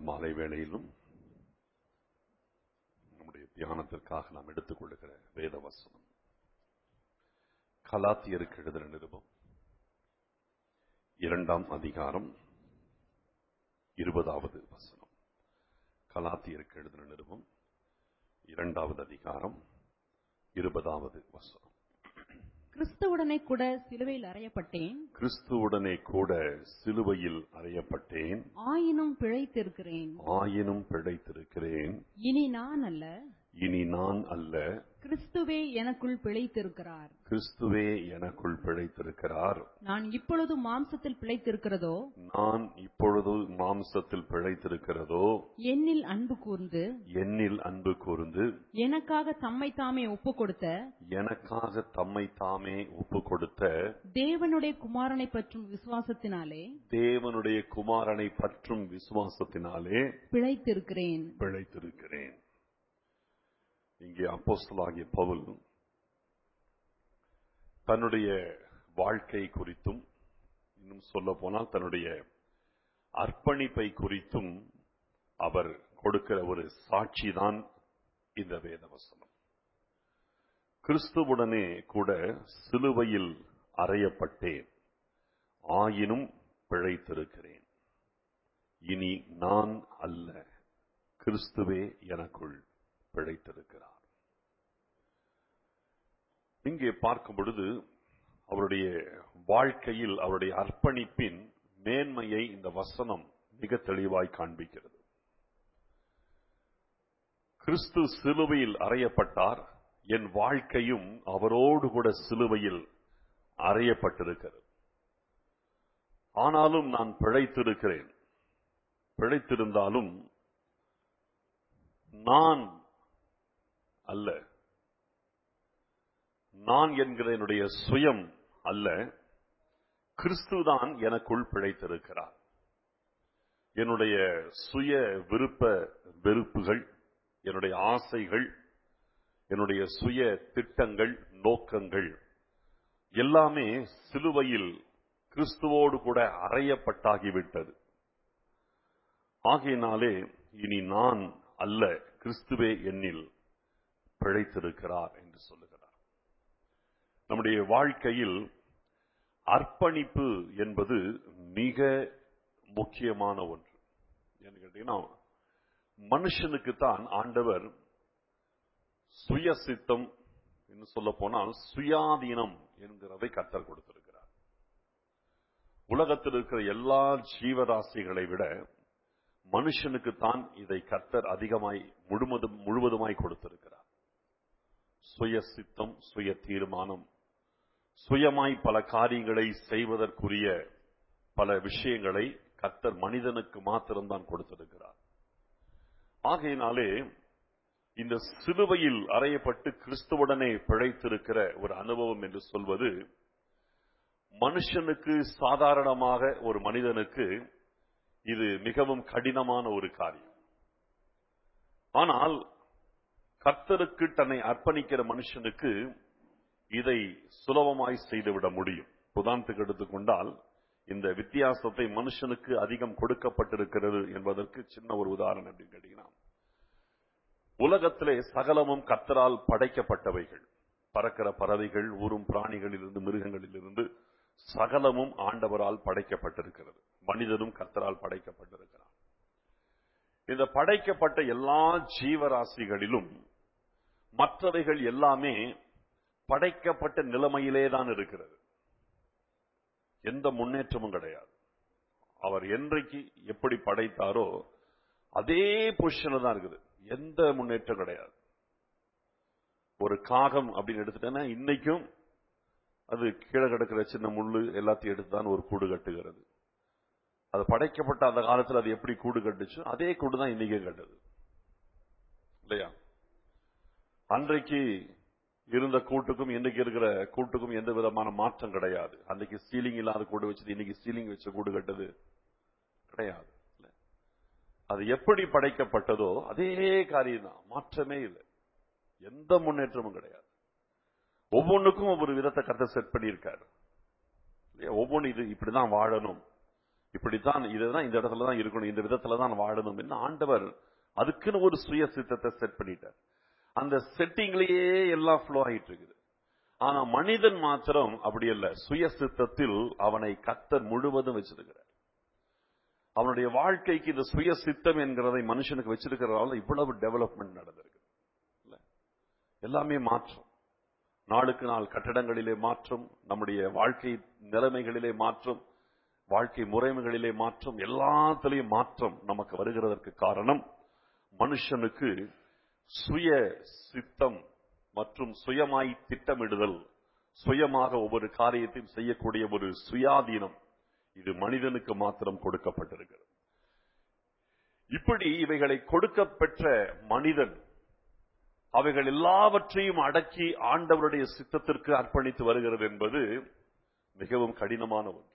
மாலை வேளையிலும் நம்முடைய தியானத்திற்காக நாம் எடுத்துக்கொள்ளுகிற வேத வசனம் கலாத்தியருக்கு எழுதின நிருபம் இரண்டாம் அதிகாரம் இருபதாவது வசனம் கலாத்தியருக்கு எழுதின நிருபம் இரண்டாவது அதிகாரம் இருபதாவது வசனம் கிறிஸ்துவுடனே கூட சிலுவையில் அறையப்பட்டேன் கிறிஸ்துவுடனே கூட சிலுவையில் அறையப்பட்டேன் ஆயினும் பிழைத்திருக்கிறேன் ஆயினும் பிழைத்திருக்கிறேன் இனி நான் அல்ல இனி நான் அல்ல கிறிஸ்துவே எனக்குள் பிழைத்திருக்கிறார் கிறிஸ்துவே எனக்குள் பிழைத்திருக்கிறார் நான் இப்பொழுது மாம்சத்தில் பிழைத்திருக்கிறதோ நான் இப்பொழுது மாம்சத்தில் பிழைத்திருக்கிறதோ என்னில் அன்பு கூர்ந்து என்னில் அன்பு கூர்ந்து எனக்காக தம்மை தாமே ஒப்பு கொடுத்த எனக்காக தம்மை தாமே ஒப்பு கொடுத்த தேவனுடைய குமாரனை பற்றும் விசுவாசத்தினாலே தேவனுடைய குமாரனை பற்றும் விசுவாசத்தினாலே பிழைத்திருக்கிறேன் பிழைத்திருக்கிறேன் இங்கே அப்போஸ்தலனாகிய பவுல் தன்னுடைய வாழ்க்கை குறித்தும் இன்னும் சொல்ல போனால் தன்னுடைய அர்ப்பணிப்பை குறித்தும் அவர் கொடுக்கிற ஒரு சாட்சிதான் இந்த வேதவசனம் கிறிஸ்துவுடனே கூட சிலுவையில் அறையப்பட்டேன் ஆயினும் பிழைத்திருக்கிறேன் இனி நான் அல்ல கிறிஸ்துவே எனக்குள் பிழைத்திருக்கிறார் இங்கே பார்க்கும் பொழுது அவருடைய வாழ்க்கையில் அவருடைய அர்ப்பணிப்பின் மேன்மையை இந்த வசனம் மிக தெளிவாய் காண்பிக்கிறது கிறிஸ்து சிலுவையில் அறையப்பட்டார் என் வாழ்க்கையும் அவரோடு கூட சிலுவையில் அறையப்பட்டிருக்கிறது ஆனாலும் நான் பிழைத்திருக்கிறேன் பிழைத்திருந்தாலும் நான் அல்ல நான் என்கிற என்னுடைய சுயம் அல்ல கிறிஸ்துதான் எனக்குள் பிழைத்திருக்கிறார் என்னுடைய சுய விருப்ப வெறுப்புகள் என்னுடைய ஆசைகள் என்னுடைய சுய திட்டங்கள் நோக்கங்கள் எல்லாமே சிலுவையில் கிறிஸ்துவோடு கூட அறையப்பட்டாகிவிட்டது ஆகையினாலே இனி நான் அல்ல கிறிஸ்துவே என்னில் பிழைத்திருக்கிறார் என்று சொல்லுகிறார் நம்முடைய வாழ்க்கையில் அர்ப்பணிப்பு என்பது மிக முக்கியமான ஒன்று என்ன கேட்டீங்கன்னா மனுஷனுக்கு தான் ஆண்டவர் சுய சித்தம் என்று சொல்ல போனால் சுயாதீனம் என்கிறதை கத்தர் கொடுத்திருக்கிறார் உலகத்தில் இருக்கிற எல்லா ஜீவராசிகளை விட மனுஷனுக்கு தான் இதை கர்த்தர் அதிகமாய் முழுவதும் முழுவதுமாய் கொடுத்திருக்கிறார் சுய சித்தம் சுய தீர்மானம் சுயமாய் பல காரியங்களை செய்வதற்குரிய பல விஷயங்களை கர்த்தர் மனிதனுக்கு மாத்திரம்தான் கொடுத்திருக்கிறார் ஆகையினாலே இந்த சிலுவையில் அறையப்பட்டு கிறிஸ்துவுடனே பிழைத்திருக்கிற ஒரு அனுபவம் என்று சொல்வது மனுஷனுக்கு சாதாரணமாக ஒரு மனிதனுக்கு இது மிகவும் கடினமான ஒரு காரியம் ஆனால் கர்த்தருக்கு தன்னை அர்ப்பணிக்கிற மனுஷனுக்கு இதை சுலபமாய் செய்துவிட முடியும் உதாரணத்துக்கு எடுத்துக்கொண்டால் இந்த வித்தியாசத்தை மனுஷனுக்கு அதிகம் கொடுக்கப்பட்டிருக்கிறது என்பதற்கு சின்ன ஒரு உதாரணம் அப்படின்னு கேட்டீங்கன்னா உலகத்திலே சகலமும் கர்த்தரால் படைக்கப்பட்டவைகள் பறக்கிற பறவைகள் ஊரும் பிராணிகளிலிருந்து மிருகங்களிலிருந்து சகலமும் ஆண்டவரால் படைக்கப்பட்டிருக்கிறது மனிதனும் கர்த்தரால் படைக்கப்பட்டிருக்கிறார் இந்த படைக்கப்பட்ட எல்லா ஜீவராசிகளிலும் மற்றவைகள் எல்லாமே படைக்கப்பட்ட நிலைமையிலே தான் இருக்கிறது எந்த முன்னேற்றமும் கிடையாது அவர் என்றைக்கு எப்படி படைத்தாரோ அதே பொசிஷன்ல தான் இருக்குது எந்த முன்னேற்றம் கிடையாது ஒரு காகம் அப்படின்னு எடுத்துட்டேன்னா இன்னைக்கும் அது கீழே கிடக்கிற சின்ன முள்ளு எல்லாத்தையும் எடுத்து தான் ஒரு கூடு கட்டுகிறது அது படைக்கப்பட்ட அந்த காலத்தில் அது எப்படி கூடு கட்டுச்சோ அதே கூடு தான் இன்னைக்கும் கட்டுது இல்லையா அன்றைக்கு இருந்த கூட்டுக்கும் இன்னைக்கு இருக்கிற கூட்டுக்கும் எந்த விதமான மாற்றம் கிடையாது அன்னைக்கு சீலிங் இல்லாத கூடு வச்சது இன்னைக்கு சீலிங் வச்ச கூடு கட்டது கிடையாது அது எப்படி படைக்கப்பட்டதோ அதே காரியம் தான் மாற்றமே இல்லை எந்த முன்னேற்றமும் கிடையாது ஒவ்வொன்றுக்கும் ஒவ்வொரு விதத்தை கத்த செட் பண்ணியிருக்காரு இல்லையா ஒவ்வொன்று இது இப்படிதான் வாழணும் இப்படித்தான் இதுதான் இந்த இடத்துல தான் இருக்கணும் இந்த விதத்துல தான் வாழணும் என்று ஆண்டவர் அதுக்குன்னு ஒரு சுய சித்தத்தை செட் பண்ணிட்டார் அந்த செட்டிங்லயே எல்லாம் ஃப்ளோ ஆயிட்டு இருக்குது ஆனா மனிதன் மாத்திரம் அப்படி அல்ல சுய சித்தத்தில் அவனை கத்தர் முழுவதும் வச்சிருக்கிறார் அவனுடைய வாழ்க்கைக்கு இந்த சுய சித்தம் என்கிறதை மனுஷனுக்கு வச்சிருக்கிறதால இவ்வளவு டெவலப்மெண்ட் நடந்திருக்கு இல்ல? எல்லாமே மாற்றம் நாளுக்கு நாள் கட்டடங்களிலே மாற்றம் நம்முடைய வாழ்க்கை நிலைமைகளிலே மாற்றம் வாழ்க்கை முறைமைகளிலே மாற்றம் எல்லாத்திலையும் மாற்றம் நமக்கு வருகிறதற்கு காரணம் மனுஷனுக்கு சுய சித்தம் மற்றும் சுயமாய் திட்டமிடுதல் சுயமாக ஒவ்வொரு காரியத்தையும் செய்யக்கூடிய ஒரு சுயாதீனம் இது மனிதனுக்கு மாத்திரம் கொடுக்கப்பட்டிருக்கிறது இப்படி இவைகளை கொடுக்கப்பெற்ற மனிதன் அவைகள் எல்லாவற்றையும் அடக்கி ஆண்டவருடைய சித்தத்திற்கு அர்ப்பணித்து வருகிறது என்பது மிகவும் கடினமான ஒன்று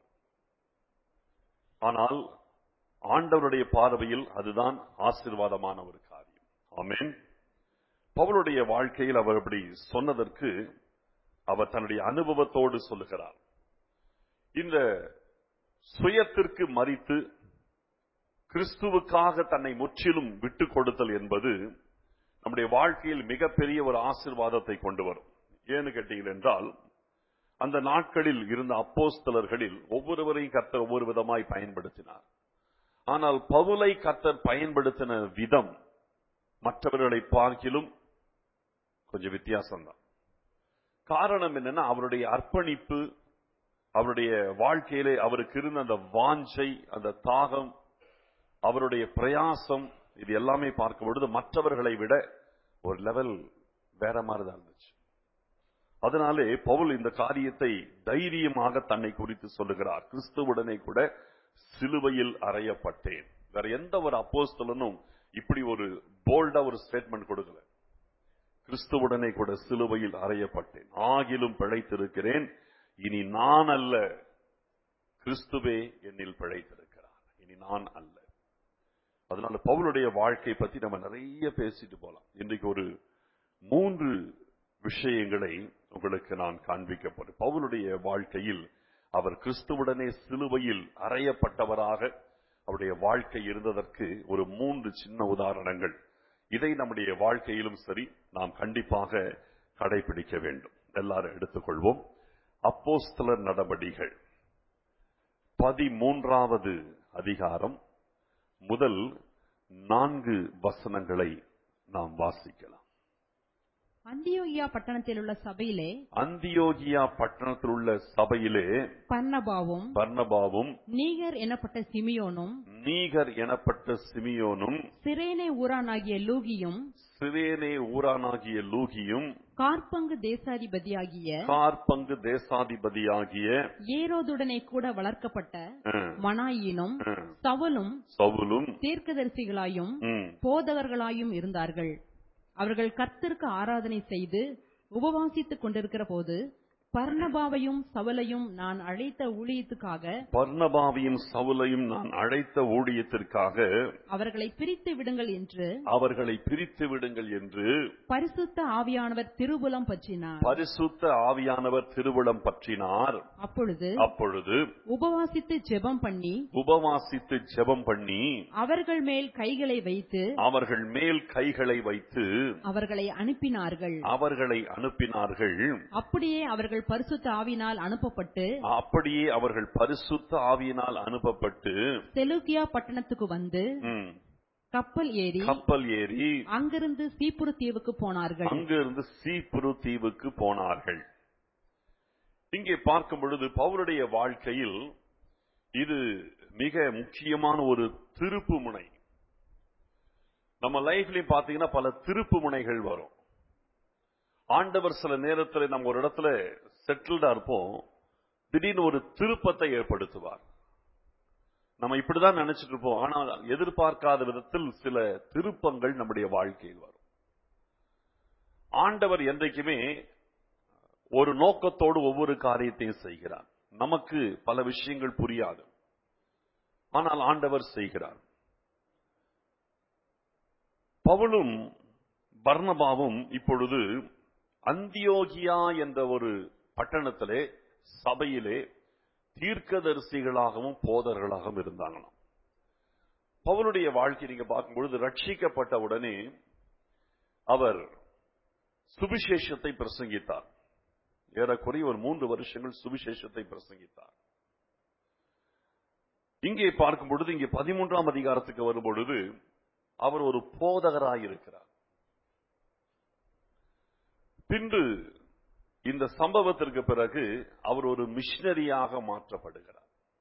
ஆனால் ஆண்டவருடைய பார்வையில் அதுதான் ஆசீர்வாதமான ஒரு காரியம் ஆமென் பவுலுடைய வாழ்க்கையில் அவர் அப்படி சொன்னதற்கு அவர் தன்னுடைய அனுபவத்தோடு சொல்லுகிறார் இந்த சுயத்திற்கு மறித்து கிறிஸ்துவுக்காக தன்னை முற்றிலும் விட்டு கொடுத்தல் என்பது நம்முடைய வாழ்க்கையில் மிகப்பெரிய ஒரு ஆசிர்வாதத்தை கொண்டு வரும் ஏன்னு கேட்டீர்கள் என்றால் அந்த நாட்களில் இருந்த அப்போஸ்தலர்களில் ஒவ்வொருவரையும் கர்த்தர் ஒவ்வொரு விதமாய் பயன்படுத்தினார் ஆனால் பவுலை கர்த்தர் பயன்படுத்தின விதம் மற்றவர்களை பார்க்கிலும் கொஞ்சம் வித்தியாசம்தான் காரணம் என்னன்னா அவருடைய அர்ப்பணிப்பு அவருடைய வாழ்க்கையிலே அவருக்கு இருந்த அந்த வாஞ்சை அந்த தாகம் அவருடைய பிரயாசம் இது எல்லாமே பார்க்கும் பொழுது மற்றவர்களை விட ஒரு லெவல் வேற மாதிரி தான் இருந்துச்சு அதனாலே பவுல் இந்த காரியத்தை தைரியமாக தன்னை குறித்து சொல்லுகிறார் கிறிஸ்துவுடனே கூட சிலுவையில் அறையப்பட்டேன் வேற எந்த ஒரு அப்போஸ்தலனும் இப்படி ஒரு போல்டா ஒரு ஸ்டேட்மெண்ட் கொடுக்கல கிறிஸ்துவுடனே கூட சிலுவையில் அறையப்பட்டேன் ஆகிலும் பிழைத்திருக்கிறேன் இனி நான் அல்ல கிறிஸ்துவே என்னில் பிழைத்திருக்கிறார் இனி நான் அல்ல அதனால பவுலுடைய வாழ்க்கை பத்தி நம்ம நிறைய பேசிட்டு போலாம் இன்றைக்கு ஒரு மூன்று விஷயங்களை உங்களுக்கு நான் காண்பிக்கப்படும் பவுலுடைய வாழ்க்கையில் அவர் கிறிஸ்துவுடனே சிலுவையில் அறையப்பட்டவராக அவருடைய வாழ்க்கை இருந்ததற்கு ஒரு மூன்று சின்ன உதாரணங்கள் இதை நம்முடைய வாழ்க்கையிலும் சரி நாம் கண்டிப்பாக கடைபிடிக்க வேண்டும் எல்லாரும் எடுத்துக்கொள்வோம் அப்போஸ்தலர் நடபடிகள் பதிமூன்றாவது அதிகாரம் முதல் நான்கு வசனங்களை நாம் வாசிக்கலாம் அந்தியோகியா பட்டணத்தில் உள்ள சபையிலே அந்தியோகியா பட்டணத்தில் உள்ள சபையிலே பர்னபாவும் பர்னபாவும் நீகர் எனப்பட்ட சிமியோனும் நீகர் எனப்பட்ட சிமியோனும் சிரேனே ஊரானாகிய லூகியும் சிரேனே ஊரானாகிய லூகியும் கார்பங்கு தேசாதிபதியாகிய கார்பங்கு தேசாதிபதியாகிய ஏரோதுடனே கூட வளர்க்கப்பட்ட அஹ், மனாயினும் அஹ், சவுலும் சவுலும் தீர்க்கதரிசிகளாயும் ம், போதகர்களாயும் இருந்தார்கள் அவர்கள் கர்த்தருக்கு ஆராதனை செய்து உபவாசித்துக் கொண்டிருக்கிற போது பர்ணபாவையும் சவலையும் நான் அழைத்த ஊழியத்துக்காக பர்னபாவையும் சவுலையும் நான் அழைத்த ஊழியத்திற்காக அவர்களை பிரித்து விடுங்கள் என்று அவர்களை பிரித்து விடுங்கள் என்று பரிசுத்த ஆவியானவர் திருபுலம் பற்றினார் பரிசுத்த ஆவியானவர் திருவிழம் பற்றினார் அப்பொழுது அப்பொழுது உபவாசித்து ஜெபம் பண்ணி உபவாசித்து ஜெபம் பண்ணி அவர்கள் மேல் கைகளை வைத்து அவர்கள் மேல் கைகளை வைத்து அவர்களை அனுப்பினார்கள் அவர்களை அனுப்பினார்கள் அப்படியே அவர்கள் பரிசுத்த ஆவினால் அனுப்பப்பட்டு அப்படியே அவர்கள் பரிசுத்த ஆவியினால் அனுப்பப்பட்டு செலூக்கியா பட்டணத்துக்கு வந்து ம், கப்பல் ஏறி கப்பல் ஏறி அங்கிருந்து சீப்புரு தீவுக்கு போனார்கள் அங்கிருந்து சீப்புரு தீவுக்கு போனார்கள் இங்கே பார்க்கும் பொழுது பவுலுடைய வாழ்க்கையில் இது மிக முக்கியமான ஒரு திருப்பு முனை நம்ம லைஃப்லயும் பாத்தீங்கன்னா பல திருப்பு முனைகள் வரும் ஆண்டவர் சில நேரத்துல நம்ம ஒரு இடத்துல செட்டில்டா இருப்போம் திடீர்னு ஒரு திருப்பத்தை ஏற்படுத்துவார் நம்ம இப்படிதான் நினைச்சிட்டு இருப்போம் ஆனால் எதிர்பார்க்காத விதத்தில் சில திருப்பங்கள் நம்முடைய வாழ்க்கையில் வரும் ஆண்டவர் என்றைக்குமே ஒரு நோக்கத்தோடு ஒவ்வொரு காரியத்தையும் செய்கிறார் நமக்கு பல விஷயங்கள் புரியாது ஆனால் ஆண்டவர் செய்கிறார் பவுலும் பர்னபாவும் இப்பொழுது அந்தியோகியா என்ற ஒரு பட்டணத்திலே சபையிலே தீர்க்கதரிசிகளாகவும் போதர்களாகவும் இருந்தாங்களாம் பவுலுடைய வாழ்க்கை நீங்க பார்க்கும்பொழுது ரட்சிக்கப்பட்ட உடனே அவர் சுவிசேஷத்தை பிரசங்கித்தார் ஏறக்குறைய ஒரு மூன்று வருஷங்கள் சுவிசேஷத்தை பிரசங்கித்தார் இங்கே பார்க்கும் பொழுது இங்கே பதிமூன்றாம் அதிகாரத்துக்கு வரும் பொழுது அவர் ஒரு போதகராயிருக்கிறார் பின்பு இந்த சம்பவத்திற்கு பிறகு அவர் ஒரு மிஷினரியாக மாற்றப்படுகிறார்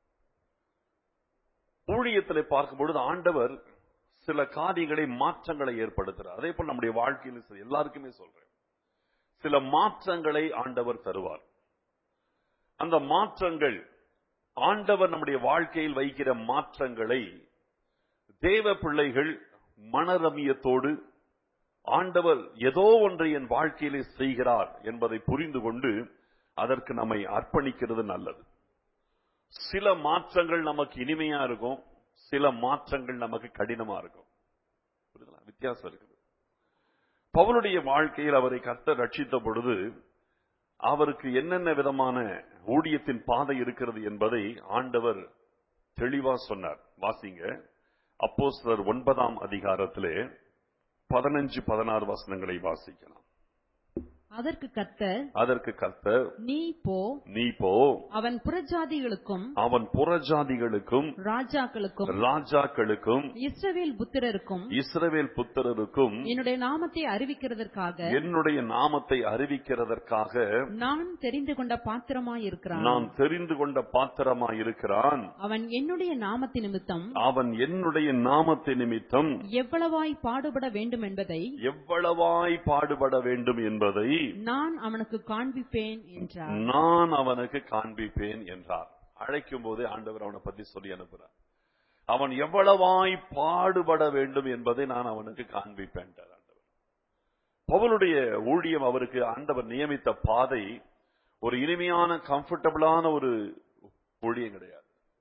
ஊழியத்தில் பார்க்கும் பொழுது ஆண்டவர் சில காரியங்களை மாற்றங்களை ஏற்படுத்துறார் அதே போல் நம்முடைய வாழ்க்கையில் சரி, எல்லாருக்குமே சொல்றேன் சில மாற்றங்களை ஆண்டவர் தருவார் அந்த மாற்றங்கள் ஆண்டவர் நம்முடைய வாழ்க்கையில் வைக்கிற மாற்றங்களை தேவ பிள்ளைகள் மனரமியத்தோடு ஆண்டவர் ஏதோ ஒன்றை என் வாழ்க்கையிலே செய்கிறார் என்பதை புரிந்து கொண்டு அதற்கு நம்மை அர்ப்பணிக்கிறது நல்லது சில மாற்றங்கள் நமக்கு இனிமையா இருக்கும் சில மாற்றங்கள் நமக்கு கடினமா இருக்கும் புரியுதுங்களா? வித்தியாசம் இருக்குது பவுலுடைய வாழ்க்கையில் அவரை கர்த்தர் ரட்சித்த பொழுது அவருக்கு என்னென்ன விதமான ஊழியத்தின் பாதை இருக்கிறது என்பதை ஆண்டவர் தெளிவா சொன்னார் வாசிங்க அப்போஸ்தலர் ஒன்பதாம் அதிகாரத்திலே பதினஞ்சு பதினாறு வசனங்களை வாசிக்கலாம் அதற்கு கர்த்தர் அதற்கு கர்த்தர் நீ போ நீ போ அவன் புறஜாதிகளுக்கும் அவன் புறஜாதிகளுக்கும் ராஜாக்களுக்கும் ராஜாக்களுக்கும் இஸ்ரவேல் புத்திரருக்கும் இஸ்ரவேல் புத்திரருக்கும் என்னுடைய நாமத்தை அறிவிக்கிறதற்காக என்னுடைய நாமத்தை அறிவிக்கிறதற்காக நான் தெரிந்து கொண்ட பாத்திரமாயிருக்கிறான் நான் தெரிந்து கொண்ட பாத்திரமாய் இருக்கிறான் அவன் என்னுடைய நாமத்து நிமித்தம் அவன் என்னுடைய நாமத்தை நிமித்தம் எவ்வளவாய் பாடுபட வேண்டும் என்பதை எவ்வளவாய் பாடுபட வேண்டும் என்பதை நான் அவனுக்கு காண்பிப்பேன் என்றார் நான் அவனுக்கு காண்பிப்பேன் என்றார் அழைக்கும் போதே ஆண்டவர் அவனை பத்தி சொல்லி அனுப்புறார் அவன் எவ்வளவாய் பாடுபட வேண்டும் என்பதை நான் அவனுக்கு காண்பிப்பேன் என்றார் ஆண்டவர் பவுலுடைய ஊழியம் அவருக்கு ஆண்டவர் நியமித்த பாதை ஒரு இனிமையான கம்ஃபர்டபுளான ஒரு ஊழியம் கிடையாது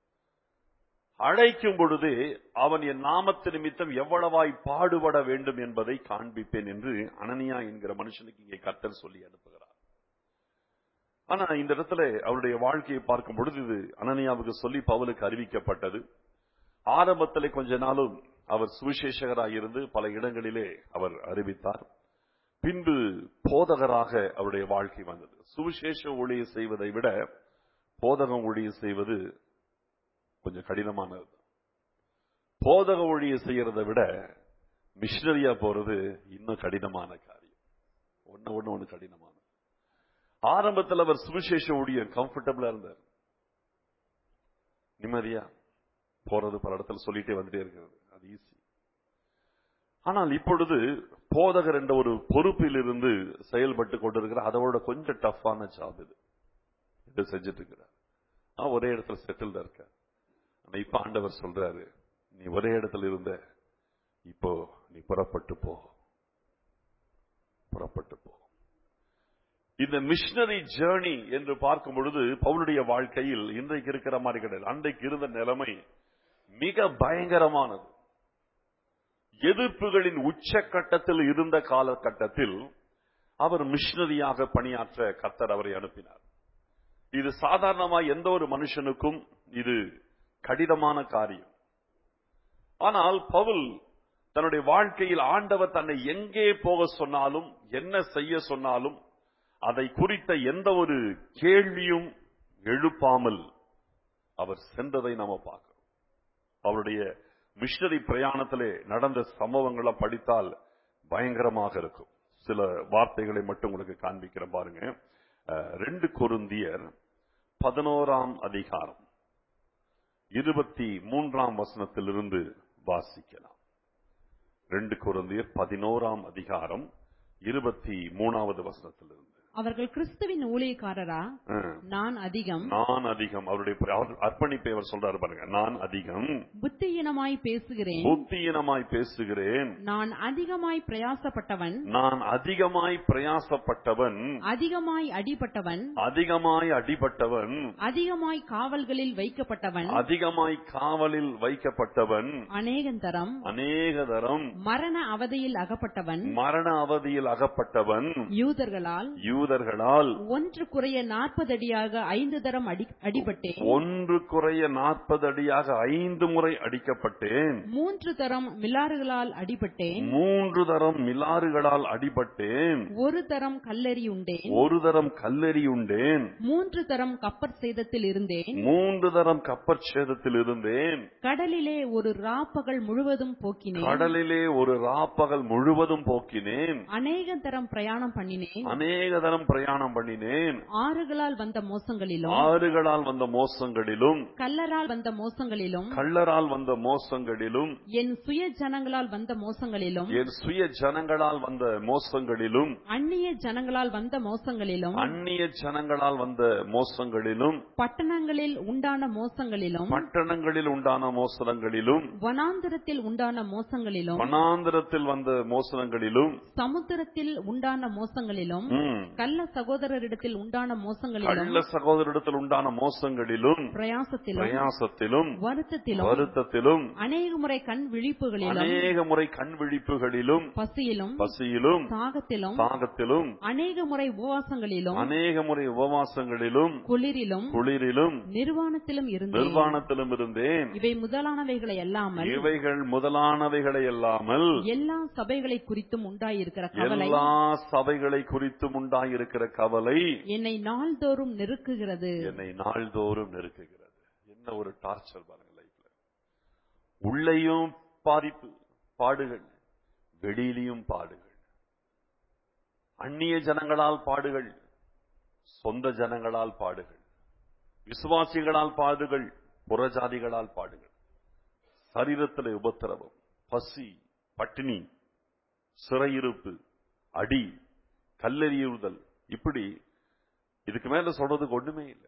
அழைக்கும் பொழுதே அவன் என் நாமத்து நிமித்தம் எவ்வளவாய் பாடுபட வேண்டும் என்பதை காண்பிப்பேன் என்று அனனியா என்கிற மனுஷனுக்கு இங்கே கர்த்தர் சொல்லி அனுப்புகிறார் ஆனா இந்த இடத்துல அவருடைய வாழ்க்கையை பார்க்கும் பொழுது இது அனனியாவுக்கு சொல்லி பவுலுக்கு அறிவிக்கப்பட்டது ஆரம்பத்திலே கொஞ்ச நாளும் அவர் சுவிசேஷகராக இருந்து பல இடங்களிலே அவர் அறிவித்தார் பின்பு போதகராக அவருடைய வாழ்க்கை வந்தது சுவிசேஷ ஊழியம் செய்வதை விட போதகம் ஊழியம் செய்வது கொஞ்சம் கடினமானது போதக ஊழியம் செய்யறதை விட மிஷினரியா போறது இன்னும் கடினமான காரியம் ஒன்னு ஒண்ணு ஒண்ணு கடினமானது ஆரம்பத்தில் அவர் சுவிசேஷ ஊழியம் கம்ஃபர்டபுளா இருந்தார் நிம்மதியா போறது பல இடத்துல சொல்லிட்டே வந்துட்டே இருக்கிறது அது ஈஸி ஆனால் இப்பொழுது போதகர் என்ற ஒரு பொறுப்பில் இருந்து செயல்பட்டு கொண்டிருக்கிற அதோட கொஞ்சம் டஃப்பான ஜாப் இது இது செஞ்சுட்டு இருக்கிறார் ஆனா ஒரே இடத்துல செட்டில்டா இருக்க ஆனா இப்ப ஆண்டவர் சொல்றாரு நீ ஒரே இடத்துல இருந்த இப்போ நீ புறப்பட்டு போ புறப்பட்டு போ இந்த மிஷனரி ஜேர்னி என்று பார்க்கும் பொழுது பவுலுடைய வாழ்க்கையில் இன்றைக்கு இருக்கிற மாதிரி கிடையாது அன்றைக்கு இருந்த நிலைமை மிக பயங்கரமானது எதிர்ப்புகளின் உச்சக்கட்டத்தில் இருந்த காலகட்டத்தில் அவர் மிஷனரியாக பணியாற்ற கர்த்தர் அவரை அனுப்பினார் இது சாதாரணமா எந்த ஒரு மனுஷனுக்கும் இது கடினமான காரியம் ஆனால் பவுல் தன்னுடைய வாழ்க்கையில் ஆண்டவர் தன்னை எங்கே போக சொன்னாலும் என்ன செய்ய சொன்னாலும் அதை குறித்த எந்த ஒரு கேள்வியும் எழுப்பாமல் அவர் சென்றதை நாம பார்க்கிறோம் அவருடைய மிஷனரி பிரயாணத்திலே நடந்த சம்பவங்களை படித்தால் பயங்கரமாக இருக்கும் சில வார்த்தைகளை மட்டும் உங்களுக்கு காண்பிக்கிறேன் பாருங்க அஹ், ரெண்டு கொருந்தியர் பதினோராம் அதிகாரம் இருபத்தி மூன்றாம் வசனத்திலிருந்து வாசிக்கலாம் ரெண்டு கொருந்தியர் பதினோராம் அதிகாரம் இருபத்தி மூணாவது வசனத்திலிருந்து அவர்கள் கிறிஸ்துவின் ஊழியக்காரரா அஹ், நான் அதிகம் நான் அதிகம் அவருடைய அவர் அர்ப்பணிப்பை அவர் சொல்றாரு பாருங்க நான் அதிகம் புத்தியினமாய் பேசுகிறேன் புத்தியினமாய் பேசுகிறேன் நான் அதிகமாய் பிரயாசப்பட்டவன் நான் அதிகமாய் பிரயாசப்பட்டவன் அதிகமாய் அடிபட்டவன் அதிகமாய் அடிபட்டவன் அதிகமாய் காவல்களில் வைக்கப்பட்டவன் அதிகமாய் காவலில் வைக்கப்பட்டவன் அநேகந்தரம் அநேக தரம் மரண அவதியில் அகப்பட்டவன் மரண அவதியில் அகப்பட்டவன் யூதர்களால் யூதர்களால் ஒன்று குறைய நாற்பது அடியாக ஐந்து தரம் அடி அடிபட்டேன் ஒன்று குறைய நாற்பது அடியாக ஐந்து முறை அடிக்கப்பட்டேன் மூன்று தரம் மிலாறுகளால் அடிபட்டேன் மூன்று தரம் மிலாறுகளால் அடிபட்டேன் ஒரு தரம் கல்லறி உண்டேன் ஒரு தரம் கல்லெறியுண்டேன் மூன்று தரம் கப்பற் சேதத்தில் இருந்தேன் மூன்று தரம் கப்பற் சேதத்தில் இருந்தேன் கடலிலே ஒரு ராப்பகல் முழுவதும் போக்கினேன் கடலிலே ஒரு ராப்பகல் முழுவதும் போக்கினேன் அநேக தரம் பிரயாணம் பண்ணினேன் அநேக தரம் பிரயாணம் பண்ணினேன் ஆறுகளால் வந்த மோசங்களிலும் ஆறுகளால் வந்த மோசங்களிலும் கல்லரால் வந்த மோசங்களிலும் கள்ளரால் வந்த மோசங்களிலும் என் சுய ஜனங்களால் வந்த மோசங்களிலும் என் சுய ஜனங்களால் வந்த மோசங்களிலும் அந்நிய ஜனங்களால் வந்த மோசங்களிலும் அந்நிய ஜனங்களால் வந்த மோசங்களிலும் பட்டணங்களில் உண்டான மோசங்களிலும் பட்டணங்களில் உண்டான மோசனங்களிலும் வனாந்திரத்தில் உண்டான மோசங்களிலும் வனாந்திரத்தில் வந்த மோசனங்களிலும் சமுத்திரத்தில் உண்டான மோசங்களிலும் ம், கள்ள சகோதரரிடத்தில் உண்டான மோசங்களிலும் கள்ள சகோதரிடத்தில் உண்டான மோசங்களிலும் பிரயாசத்திலும் பிரயாசத்திலும் வருத்தத்திலும் வருத்தத்திலும் அநேக முறை கண் விழிப்புகளிலும் அநேக முறை கண் விழிப்புகளிலும் பசியிலும் பசியிலும் தாகத்திலும் தாகத்திலும் அநேக முறை உபவாசங்களிலும் அநேக முறை உபவாசங்களிலும் குளிரிலும் குளிரிலும் நிர்வாணத்திலும் இருந்தேன் நிர்வாணத்திலும் இருந்தேன் இவை முதலானவைகளை அல்லாமல் இவைகள் முதலானவைகளை அல்லாமல் எல்லா சபைகளை குறித்தும் உண்டாயிருக்கிற கவலை எல்லா சபைகளை குறித்தும் உண்டாயிருக்கிற கவலை என்னை நாள்தோறும் நெருக்குகிறது என்னை நாள்தோறும் நெருக்குகிறது என்ன ஒரு டார்ச்சர் பாருங்க லைஃப்ல உள்ளேயும் பாதிப்பு பாடுகள் வெளியிலையும் பாடுகள் அந்நிய ஜனங்களால் பாடுகள் சொந்த ஜனங்களால் பாடுகள் விசுவாசிகளால் பாடுகள் புறஜாதிகளால் பாடுகள் சரீரத்தில் உபத்திரவம் பசி பட்டினி சிறையிருப்பு அடி கல்லெறியுறுதல் இப்படி இதுக்கு மேல சொல்றதுக்கு ஒண்ணுமே இல்லை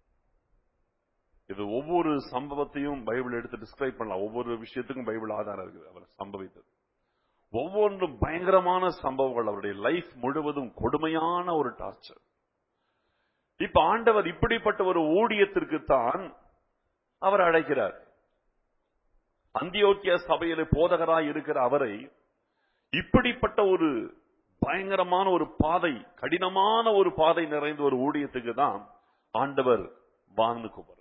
இது ஒவ்வொரு சம்பவத்தையும் பைபிள் எடுத்து டிஸ்கிரைப் பண்ணலாம் ஒவ்வொரு விஷயத்துக்கும் பைபிள் ஆதாரம் இருக்குது அவர் சம்பவித்தது ஒவ்வொன்றும் பயங்கரமான சம்பவங்கள் அவருடைய லைஃப் முழுவதும் கொடுமையான ஒரு டார்ச்சர் இப்ப ஆண்டவர் இப்படிப்பட்ட ஒரு ஊழியத்திற்கு தான் அவர் அழைக்கிறார் அந்தியோக்கிய சபையில போதகராய் இருக்கிற அவரை இப்படிப்பட்ட ஒரு பயங்கரமான ஒரு பாதை கடினமான ஒரு பாதை நிறைந்த ஒரு ஊழியத்துக்கு தான் ஆண்டவர் வான்னு கூப்பிடுறார்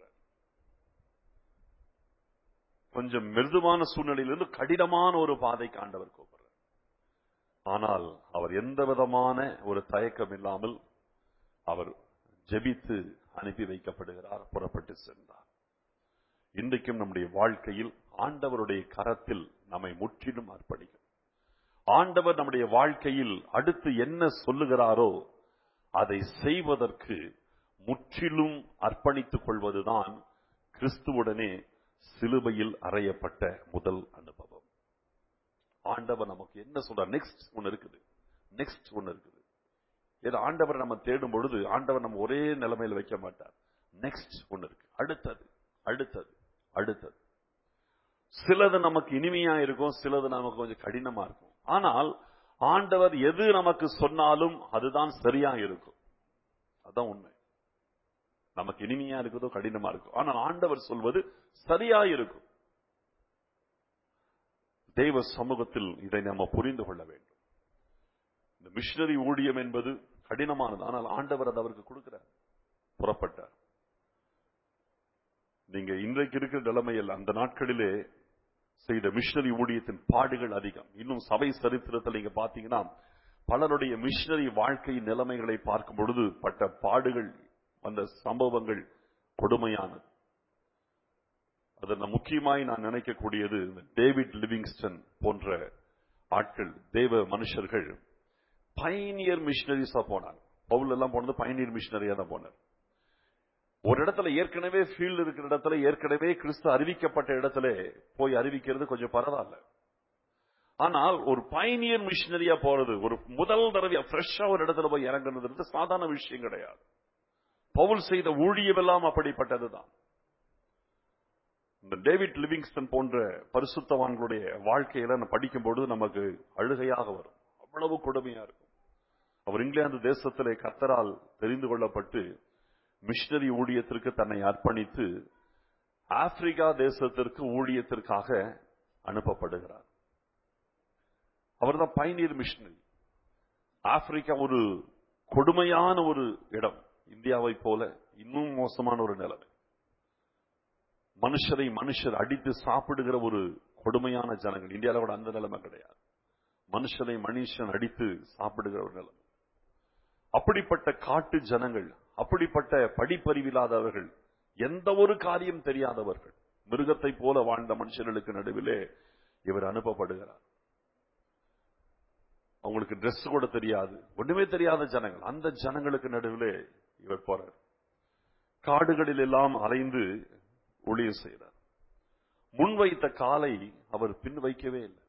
கொஞ்சம் மிருதுவான சூழ்நிலையிலிருந்து கடினமான ஒரு பாதைக்கு ஆண்டவர் கூப்பிடுறார் ஆனால் அவர் எந்த விதமான ஒரு தயக்கம் இல்லாமல் அவர் ஜெபித்து அனுப்பி வைக்கப்படுகிறார் புறப்பட்டு சென்றார் இன்றைக்கும் நம்முடைய வாழ்க்கையில் ஆண்டவருடைய கரத்தில் நம்மை முற்றிலும் அர்ப்பணிக்கும் ஆண்டவர் நம்முடைய வாழ்க்கையில் அடுத்து என்ன சொல்லுகிறாரோ அதை செய்வதற்கு முற்றிலும் அர்ப்பணித்துக் கொள்வதுதான் கிறிஸ்துவுடனே சிலுவையில் அறையப்பட்ட முதல் அனுபவம் ஆண்டவர் நமக்கு என்ன சொல்றார் நெக்ஸ்ட் ஒன்னு இருக்குது நெக்ஸ்ட் ஒன்னு இருக்குது ஏதோ ஆண்டவரை நம்ம தேடும் பொழுது ஆண்டவர் நம்ம ஒரே நிலைமையில் வைக்க மாட்டார் நெக்ஸ்ட் ஒன்னு இருக்கு அடுத்தது அடுத்தது அடுத்தது சிலது நமக்கு இனிமையா இருக்கும் சிலது நமக்கு கொஞ்சம் கடினமா இருக்கும் ஆனால் ஆண்டவர் எது நமக்கு சொன்னாலும் அதுதான் சரியா இருக்கும் அதான் உண்மை நமக்கு இனிமையா இருக்குதோ கடினமா இருக்கும் ஆனால் ஆண்டவர் சொல்வது சரியா இருக்கும் தெய்வ சமூகத்தில் இதை நம்ம புரிந்து கொள்ள வேண்டும் இந்த மிஷனரி ஊழியம் என்பது கடினமானது ஆனால் ஆண்டவர் அது அவருக்கு கொடுக்கிறார் புறப்பட்டார் நீங்க இன்றைக்கு இருக்கிற நிலைமையில் அந்த நாட்களிலே செய்த மிஷனரி ஊழியத்தின் பாடுகள் அதிகம் இன்னும் சபை சரித்திரத்தில் நீங்க பாத்தீங்கன்னா பலருடைய மிஷனரி வாழ்க்கை நிலைமைகளை பார்க்கும் பொழுது பட்ட பாடுகள் அந்த சம்பவங்கள் கொடுமையானது அதில் முக்கியமாய் நான் நினைக்கக்கூடியது இந்த டேவிட் லிவிங்ஸ்டன் போன்ற ஆட்கள் தேவ மனுஷர்கள் பைனியர் மிஷனரிஸா போனாங்க பவுல் எல்லாம் போனது பைனியர் மிஷனரியா தான் போனார் ஒரு இடத்துல ஏற்கனவே ஃபீல்டு இருக்கிற இடத்துல ஏற்கனவே கிறிஸ்து அறிவிக்கப்பட்ட இடத்துல போய் அறிவிக்கிறது கொஞ்சம் பரவாயில்ல ஆனால் ஒரு பைனியர் மிஷினரியா போறது ஒரு முதல் தடவையா ஃப்ரெஷ்ஷா ஒரு இடத்துல போய் இறங்குறது சாதாரண விஷயம் கிடையாது பவுல் செய்த ஊழியமெல்லாம் அப்படிப்பட்டதுதான் இந்த டேவிட் லிவிங்ஸ்டன் போன்ற பரிசுத்தவான்களுடைய வாழ்க்கையில நம்ம படிக்கும் பொழுது நமக்கு அழுகையாக வரும் அவ்வளவு கொடுமையா இருக்கும் அவர் இங்கிலாந்து தேசத்திலே கத்தரால் தெரிந்து கொள்ளப்பட்டு மிஷனரி ஊழியத்திற்கு தன்னை அர்ப்பணித்து ஆப்பிரிக்கா தேசத்திற்கு ஊழியத்திற்காக அனுப்பப்படுகிறார் அவர்தான் பைனியர் மிஷனரி ஆப்பிரிக்கா ஒரு கொடுமையான ஒரு இடம் இந்தியாவை போல இன்னும் மோசமான ஒரு நிலைமை மனுஷரை மனுஷர் அடித்து சாப்பிடுகிற ஒரு கொடுமையான ஜனங்கள் இந்தியாவில் கூட அந்த நிலைமை கிடையாது மனுஷனை மனுஷன் அடித்து சாப்பிடுகிற ஒரு நிலைமை அப்படிப்பட்ட காட்டு ஜனங்கள் அப்படிப்பட்ட படிப்பறிவில்லாதவர்கள் எந்த ஒரு காரியம் தெரியாதவர்கள் மிருகத்தை போல வாழ்ந்த மனுஷர்களுக்கு நடுவிலே இவர் அனுப்பப்படுகிறார் அவங்களுக்கு Dress கூட தெரியாது ஒண்ணுமே தெரியாத ஜனங்கள் அந்த ஜனங்களுக்கு நடுவிலே இவர் போறார் காடுகளில் எல்லாம் அலைந்து ஊழியம் செய்கிறார் முன்வைத்த காலை அவர் பின் வைக்கவே இல்லை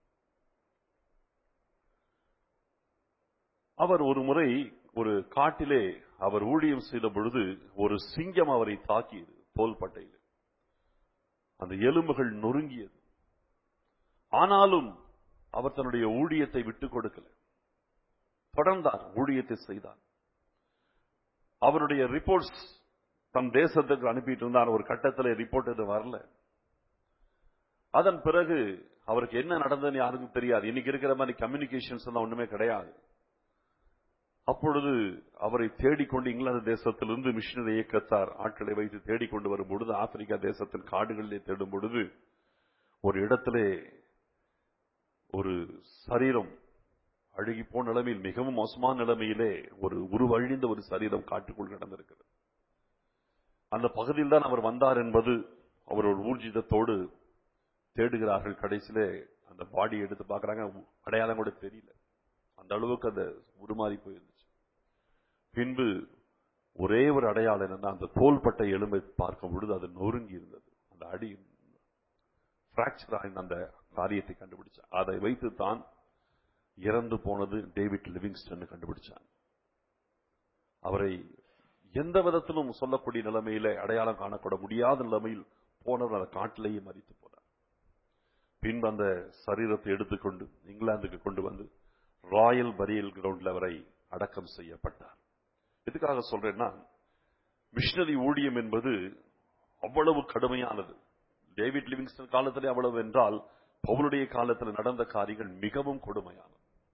அவர் ஒரு முறை ஒரு காட்டிலே அவர் ஊழியம் செய்த பொழுது ஒரு சிங்கம் அவரை தாக்கியது தோள்பட்டையில் அந்த எலும்புகள் நொறுங்கியது ஆனாலும் அவர் தன்னுடைய ஊழியத்தை விட்டுக் கொடுக்கல தொடர்ந்தார் ஊழியத்தை செய்தார் அவருடைய ரிப்போர்ட்ஸ் தன் தேசத்துக்கு அனுப்பிட்டு இருந்தார் ஒரு கட்டத்தில் ரிப்போர்ட் எதுவும் வரல அதன் பிறகு அவருக்கு என்ன நடந்ததுன்னு யாருக்கும் தெரியாது இன்னைக்கு இருக்கிற மாதிரி கம்யூனிகேஷன்ஸ் எல்லாம் ஒண்ணுமே கிடையாது அப்பொழுது அவரை தேடிக்கொண்டு இங்கிலாந்து தேசத்திலிருந்து மிஷினரி இயக்கத்தார் ஆட்களை வைத்து தேடிக்கொண்டு வரும் பொழுது ஆப்பிரிக்கா தேசத்தின் காடுகளிலே தேடும் பொழுது ஒரு இடத்திலே ஒரு சரீரம் அழுகி போன நிலைமையில் மிகவும் மோசமான நிலைமையிலே ஒரு உருவழிந்த ஒரு சரீரம் காட்டுக்குள் கிடந்திருக்கிறது அந்த பகுதியில் தான் அவர் வந்தார் என்பது அவர் ஒரு ஊர்ஜிதத்தோடு தேடுகிறார்கள் கடைசியிலே அந்த பாடி எடுத்து பார்க்கறாங்க அடையாளம் கூட தெரியல அந்த அளவுக்கு அந்த உருமாறி போயிருந்துச்சு பின்பு ஒரே ஒரு அடையாளம் என்னன்னா அந்த தோள்பட்ட எலும்பை பார்க்கும் பொழுது அது நொறுங்கி இருந்தது அந்த அடி பிராக்சர் ஆயிருந்த அந்த காரியத்தை கண்டுபிடிச்சார் அதை வைத்து தான் இறந்து போனது டேவிட் லிவிங்ஸ்டன் கண்டுபிடிச்சான் அவரை எந்த விதத்திலும் சொல்லக்கூடிய நிலைமையில அடையாளம் காணக்கூட முடியாத நிலைமையில் போனவர் அந்த காட்டிலேயே மறித்து போனார் பின்பு அந்த சரீரத்தை எடுத்துக்கொண்டு இங்கிலாந்துக்கு கொண்டு வந்து ராயல் பரியல் கிரவுண்ட்ல அவரை அடக்கம் செய்யப்பட்டார் எதுக்காக சொல்றேன்னா மிஷனரி ஊழியம் என்பது அவ்வளவு கடுமையானது டேவிட் லிவிங்ஸ்டன் காலத்திலே அவ்வளவு என்றால் பவுலுடைய காலத்தில் நடந்த காரியங்கள் மிகவும் கொடுமையானது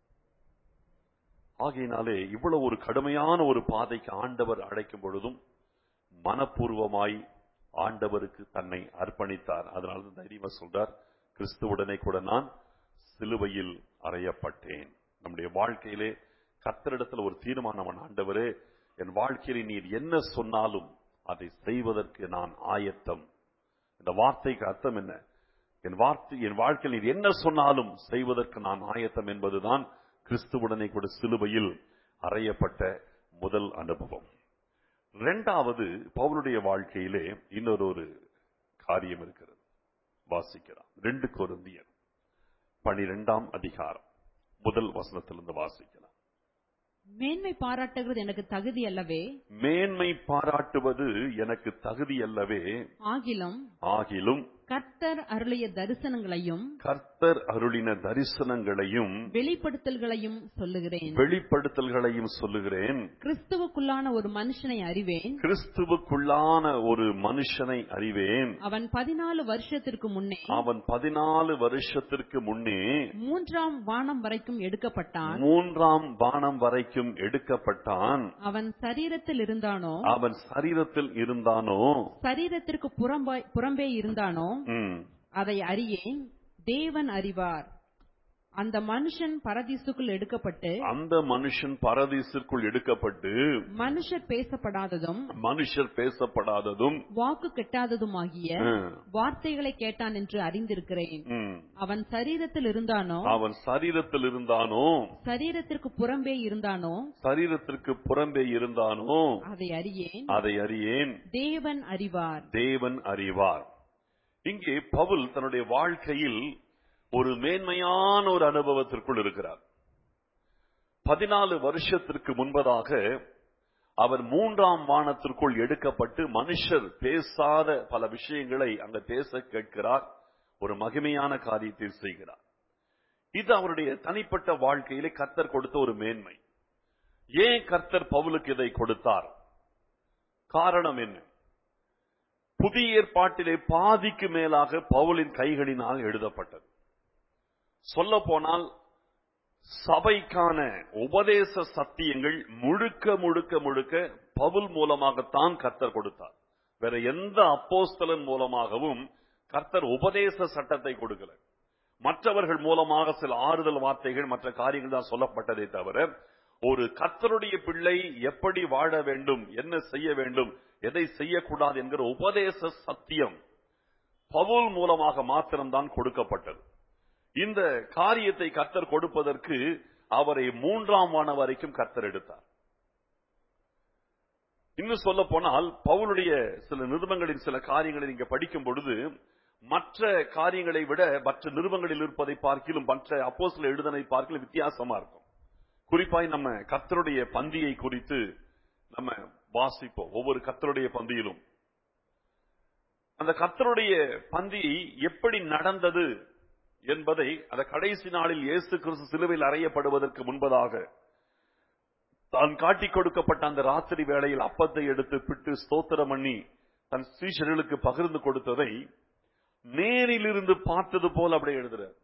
ஆகையினாலே இவ்வளவு ஒரு கடுமையான ஒரு பாதைக்கு ஆண்டவர் அழைக்கும் பொழுதும் மனப்பூர்வமாய் ஆண்டவருக்கு தன்னை அர்ப்பணித்தார் அதனால தான் தைரியமா சொல்றார் கிறிஸ்துவுடனே கூட நான் சிலுவையில் அறையப்பட்டேன் நம்முடைய வாழ்க்கையிலே கர்த்தரிடத்தில் ஒரு தீர்மானம் ஆண்டவரே என் வாழ்க்கையில நீர் என்ன சொன்னாலும் அதை செய்வதற்கு நான் ஆயத்தம் இந்த வார்த்தைக்கு அர்த்தம் என்ன என் வார்த்தை என் வாழ்க்கையில் நீர் என்ன சொன்னாலும் செய்வதற்கு நான் ஆயத்தம் என்பதுதான் கிறிஸ்துவுடனே கூட சிலுவையில் அறையப்பட்ட முதல் அனுபவம் இரண்டாவது பவுலுடைய வாழ்க்கையிலே இன்னொரு ஒரு காரியம் இருக்கிறது வாசிக்கிறான் ரெண்டு கொருந்தியர் பனிரெண்டாம் அதிகாரம் முதல் வசனத்திலிருந்து வாசிக்கலாம் மேன்மை பாராட்டுகிறது எனக்கு தகுதி அல்லவே மேன்மை பாராட்டுவது எனக்கு தகுதி அல்லவே ஆகிலும் ஆகிலும் கர்த்தர் அருளிய தரிசனங்களையும் கர்த்தர் அருளின தரிசனங்களையும் வெளிப்படுத்தல்களையும் சொல்லுகிறேன் வெளிப்படுத்தல்களையும் சொல்லுகிறேன் கிறிஸ்துவுக்குள்ளான ஒரு மனுஷனை அறிவேன் கிறிஸ்துவுக்குள்ளான ஒரு மனுஷனை அறிவேன் அவன் பதினாலு வருஷத்திற்கு முன்னே அவன் பதினாலு வருஷத்திற்கு முன்னே மூன்றாம் வானம் வரைக்கும் எடுக்கப்பட்டான் மூன்றாம் பானம் வரைக்கும் எடுக்கப்பட்டான் அவன் சரீரத்தில் இருந்தானோ அவன் சரீரத்தில் இருந்தானோ சரீரத்திற்கு புறம்பாய் புறம்பே இருந்தானோ ம், அதை அறியேன் தேவன் அறிவார் அந்த மனுஷன் பரதீசுக்குள் எடுக்கப்பட்டு அந்த மனுஷன் பரதீசிற்குள் எடுக்கப்பட்டு மனுஷர் பேசப்படாததும் மனுஷர் பேசப்படாததும் வாக்கு கெட்டாததுமாகிய ம், வார்த்தைகளை கேட்டான் என்று அறிந்திருக்கிறேன் ம். அவன் சரீரத்தில் இருந்தானோ அவன் சரீரத்தில் இருந்தானோ சரீரத்திற்கு புறம்பே இருந்தானோ சரீரத்திற்கு புறம்பே இருந்தானோ அதை அறியேன் அதை அறியேன் தேவன் அறிவார் தேவன் அறிவார் இங்கே பவுல் தன்னுடைய வாழ்க்கையில் ஒரு மேன்மையான ஒரு அனுபவத்திற்குள் இருக்கிறார் பதினாலு வருஷத்திற்கு முன்பதாக அவர் மூன்றாம் வானத்திற்குள் எடுக்கப்பட்டு மனுஷர் பேசாத பல விஷயங்களை அங்க பேச கேட்கிறார் ஒரு மகிமையான காரியத்தை செய்கிறார் இது அவருடைய தனிப்பட்ட வாழ்க்கையிலே கர்த்தர் கொடுத்த ஒரு மேன்மை ஏன் கர்த்தர் பவுலுக்கு இதை கொடுத்தார் காரணம் என்ன புதிய ஏற்பாட்டிலே பாதிக்கு மேலாக பவுலின் கைகளினால் எழுதப்பட்டது சொல்ல போனால் சபைக்கான உபதேச சத்தியங்கள் முழுக்க முழுக்க முழுக்க பவுல் மூலமாகத்தான் கர்த்தர் கொடுத்தார் வேற எந்த அப்போஸ்தலன் மூலமாகவும் கர்த்தர் உபதேச சட்டத்தை கொடுக்கல மற்றவர்கள் மூலமாக சில ஆறுதல் வார்த்தைகள் மற்ற காரியங்கள் தான் சொல்லப்பட்டதே தவிர ஒரு கர்த்தருடைய பிள்ளை எப்படி வாழ வேண்டும் என்ன செய்ய வேண்டும் எதை செய்யக்கூடாது என்கிற உபதேச சத்தியம் பவுல் மூலமாக மாத்திரம்தான் கொடுக்கப்பட்டது இந்த காரியத்தை கர்த்தர் கொடுப்பதற்கு அவரை மூன்றாம் வான வரைக்கும் கர்த்தர் எடுத்தார் இன்னும் சொல்ல போனால் பவுலுடைய சில நிருபங்களின் சில காரியங்களை நீங்க படிக்கும் பொழுது மற்ற காரியங்களை விட மற்ற நிருபங்களில் இருப்பதை பார்க்கிலும் மற்ற அப்போஸ்ல எழுதனை பார்க்கிலும் வித்தியாசமா இருக்கும் குறிப்பாய் நம்ம கர்த்தருடைய பந்தியை குறித்து நம்ம வாசிப்போம் ஒவ்வொரு கர்த்தருடைய பந்தியிலும் அந்த கர்த்தருடைய பந்தி எப்படி நடந்தது என்பதை அந்த கடைசி நாளில் இயேசு கிறிஸ்து சிலுவையில் அறையப்படுவதற்கு முன்பதாக தான் காட்டிக் கொடுக்கப்பட்ட அந்த ராத்திரி வேளையில் அப்பத்தை எடுத்து பிட்டு ஸ்தோத்திரம் பண்ணி தன் ஸ்ரீஷர்களுக்கு பகிர்ந்து கொடுத்ததை நேரிலிருந்து பார்த்தது போல அப்படியே எழுதுறார்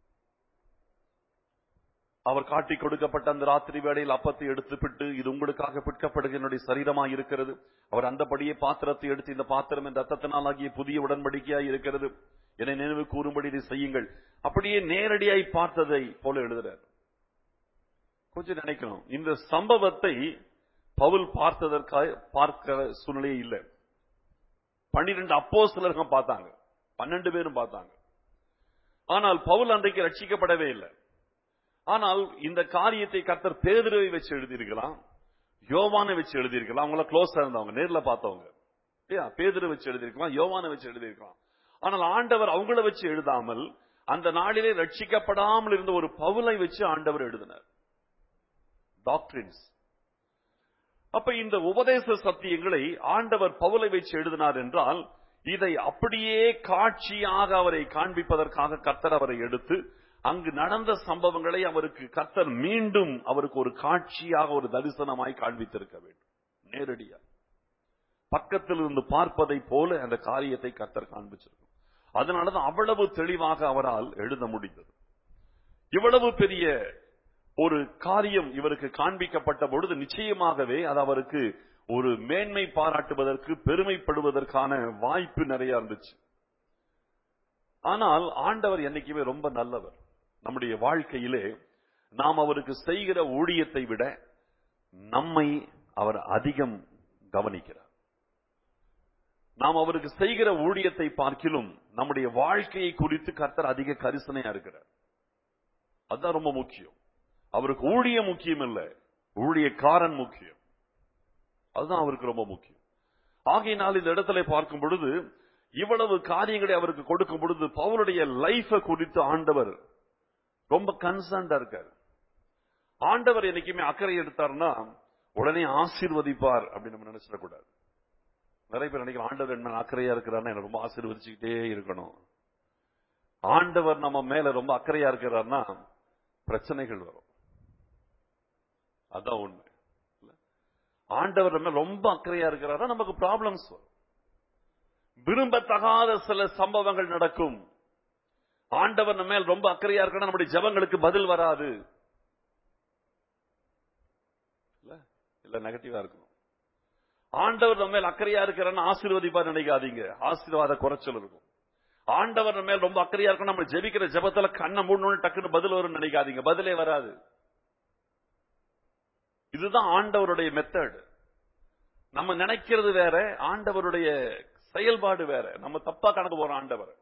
அவர் காட்டிக் கொடுக்கப்பட்ட அந்த ராத்திரி வேளையில் அப்பத்தை எடுத்து பிட்டு இது உங்களுக்காக பிற்கப்படுகிற என்னுடைய சரீரமாய் இருக்கிறது அவர் அந்தபடியே பாத்திரத்தை எடுத்து இந்த பாத்திரம் என் ரத்தத்தினால் ஆகிய புதிய உடன்படிக்கையாய் இருக்கிறது என்னை நினைவு கூறும்படி இதை செய்யுங்கள் அப்படியே நேரடியாய் பார்த்ததை போல எழுதுறார் கொஞ்சம் நினைக்கணும் இந்த சம்பவத்தை பவுல் பார்த்ததற்காக பார்க்கிற சூழ்நிலையே இல்லை பன்னிரண்டு அப்போ சிலர்கள் பார்த்தாங்க பன்னெண்டு பேரும் பார்த்தாங்க ஆனால் பவுல் அன்றைக்கு ரட்சிக்கப்படவே இல்லை ஆனால் இந்த காரியத்தை கர்த்தர் பேதுருவை வச்சு எழுதியிருக்கலாம் யோவானை வச்சு எழுதியிருக்கலாம் அவங்கள க்ளோஸா இருந்தவங்க நேர்ல பார்த்தவங்க இல்லையா பேதுரு வச்சு எழுதியிருக்கலாம் யோவானை வச்சு எழுதியிருக்கலாம் ஆனால் ஆண்டவர் அவங்கள வச்சு எழுதாமல் அந்த நாளிலே ரட்சிக்கப்படாமல் இருந்த ஒரு பவுலை வச்சு ஆண்டவர் எழுதினார் டாக்டரின்ஸ் அப்ப இந்த உபதேச சத்தியங்களை ஆண்டவர் பவுலை வச்சு எழுதினார் என்றால் இதை அப்படியே காட்சியாக அவரை காண்பிப்பதற்காக கர்த்தர் அவரை எடுத்து அங்கு நடந்த சம்பவங்களை அவருக்கு கர்த்தர் மீண்டும் அவருக்கு ஒரு காட்சியாக ஒரு தரிசனமாய் காண்பித்திருக்க வேண்டும் நேரடியா பக்கத்தில் இருந்து பார்ப்பதை போல அந்த காரியத்தை கர்த்தர் காண்பிச்சிருக்கும் அதனாலதான் அவ்வளவு தெளிவாக அவரால் எழுத முடிந்தது இவ்வளவு பெரிய ஒரு காரியம் இவருக்கு காண்பிக்கப்பட்ட பொழுது நிச்சயமாகவே அது அவருக்கு ஒரு மேன்மை பாராட்டுவதற்கு பெருமைப்படுவதற்கான வாய்ப்பு நிறைய இருந்துச்சு ஆனால் ஆண்டவர் என்னைக்குமே ரொம்ப நல்லவர் நம்முடைய வாழ்க்கையிலே நாம் அவருக்கு செய்கிற ஊழியத்தை விட நம்மை அவர் அதிகம் கவனிக்கிறார் நாம் அவருக்கு செய்கிற ஊழியத்தை பார்க்கிலும் நம்முடைய வாழ்க்கையை குறித்து கர்த்தர் அதிக கரிசனையா இருக்கிறார் அதுதான் ரொம்ப முக்கியம் அவருக்கு ஊழியம் முக்கியம் இல்ல ஊழியக்காரன் முக்கியம் அதுதான் அவருக்கு ரொம்ப முக்கியம் ஆகையினால் இந்த இடத்துல பார்க்கும் பொழுது இவ்வளவு காரியங்களை அவருக்கு கொடுக்கும் பொழுது பவுலுடைய லைஃப குறித்து ஆண்டவர் ரொம்ப கன்சர்ன்டா இருக்காரு ஆண்டவர் என்னைக்குமே அக்கறை எடுத்தாருன்னா உடனே ஆசீர்வதிப்பார் அப்படின்னு நம்ம நினைச்சிடக்கூடாது நிறைய பேர் நினைக்கிற ஆண்டவர் என்ன அக்கறையா இருக்கிறாருன்னா என்ன ரொம்ப ஆசீர்வதிச்சுக்கிட்டே இருக்கணும் ஆண்டவர் நம்ம மேல ரொம்ப அக்கறையா இருக்கிறாருன்னா பிரச்சனைகள் வரும் அதான் உண்மை இல்ல? ஆண்டவர் நம்ம ரொம்ப அக்கறையா இருக்கிறாரா நமக்கு ப்ராப்ளம்ஸ் வரும் விரும்பத்தகாத சில சம்பவங்கள் நடக்கும் ஆண்டவர் நம்ம மேல் ரொம்ப அக்கறையா இருக்கா நம்முடைய ஜெபங்களுக்கு பதில் வராது இல்ல இல்ல நெகட்டிவா இருக்கும் ஆண்டவர் நம்ம மேல் அக்கறையா இருக்கிறன்னு ஆசீர்வதிப்பார் நினைக்காதீங்க ஆசீர்வாத குறைச்சல் இருக்கும் ஆண்டவர் நம்ம மேல் ரொம்ப அக்கறையா இருக்கும் நம்ம ஜெபிக்கிற ஜெபத்துல கண்ணை மூடணும்னு டக்குன்னு பதில் வரும்னு நினைக்காதீங்க பதிலே வராது இதுதான் ஆண்டவருடைய மெத்தட் நம்ம நினைக்கிறது வேற ஆண்டவருடைய செயல்பாடு வேற நம்ம தப்பா கணக்கு போறோம் ஆண்டவர்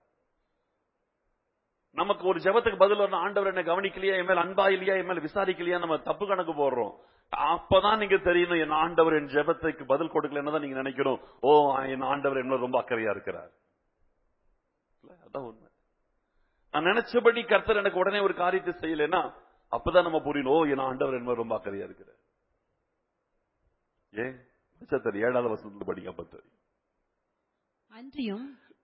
நமக்கு ஒரு ஜெபத்துக்கு பதில் வரணும் ஆண்டவர் என்ன கவனிக்கலையா என் மேல அன்பா இல்லையா என் மேல விசாரிக்கலையா நம்ம தப்பு கணக்கு போடுறோம் அப்பதான் நீங்க தெரியணும் என் ஆண்டவர் என் ஜெபத்துக்கு பதில் கொடுக்கலன்னு தான் நீங்க நினைக்கணும் ஓ என் ஆண்டவர் என்ன ரொம்ப அக்கறையா இருக்கிறார் இல்ல, அதான் உண்மை நான் நினைச்சபடி கர்த்தர் எனக்கு உடனே ஒரு காரியத்தை செய்யலைன்னா அப்பதான் நம்ம புரியணும் ஓ என் ஆண்டவர் என்ன ரொம்ப அக்கறையா இருக்கிறார் ஏன் தெரியும் ஏழாவது வசனத்துல படிக்க அப்ப தெரியும் அன்றியும்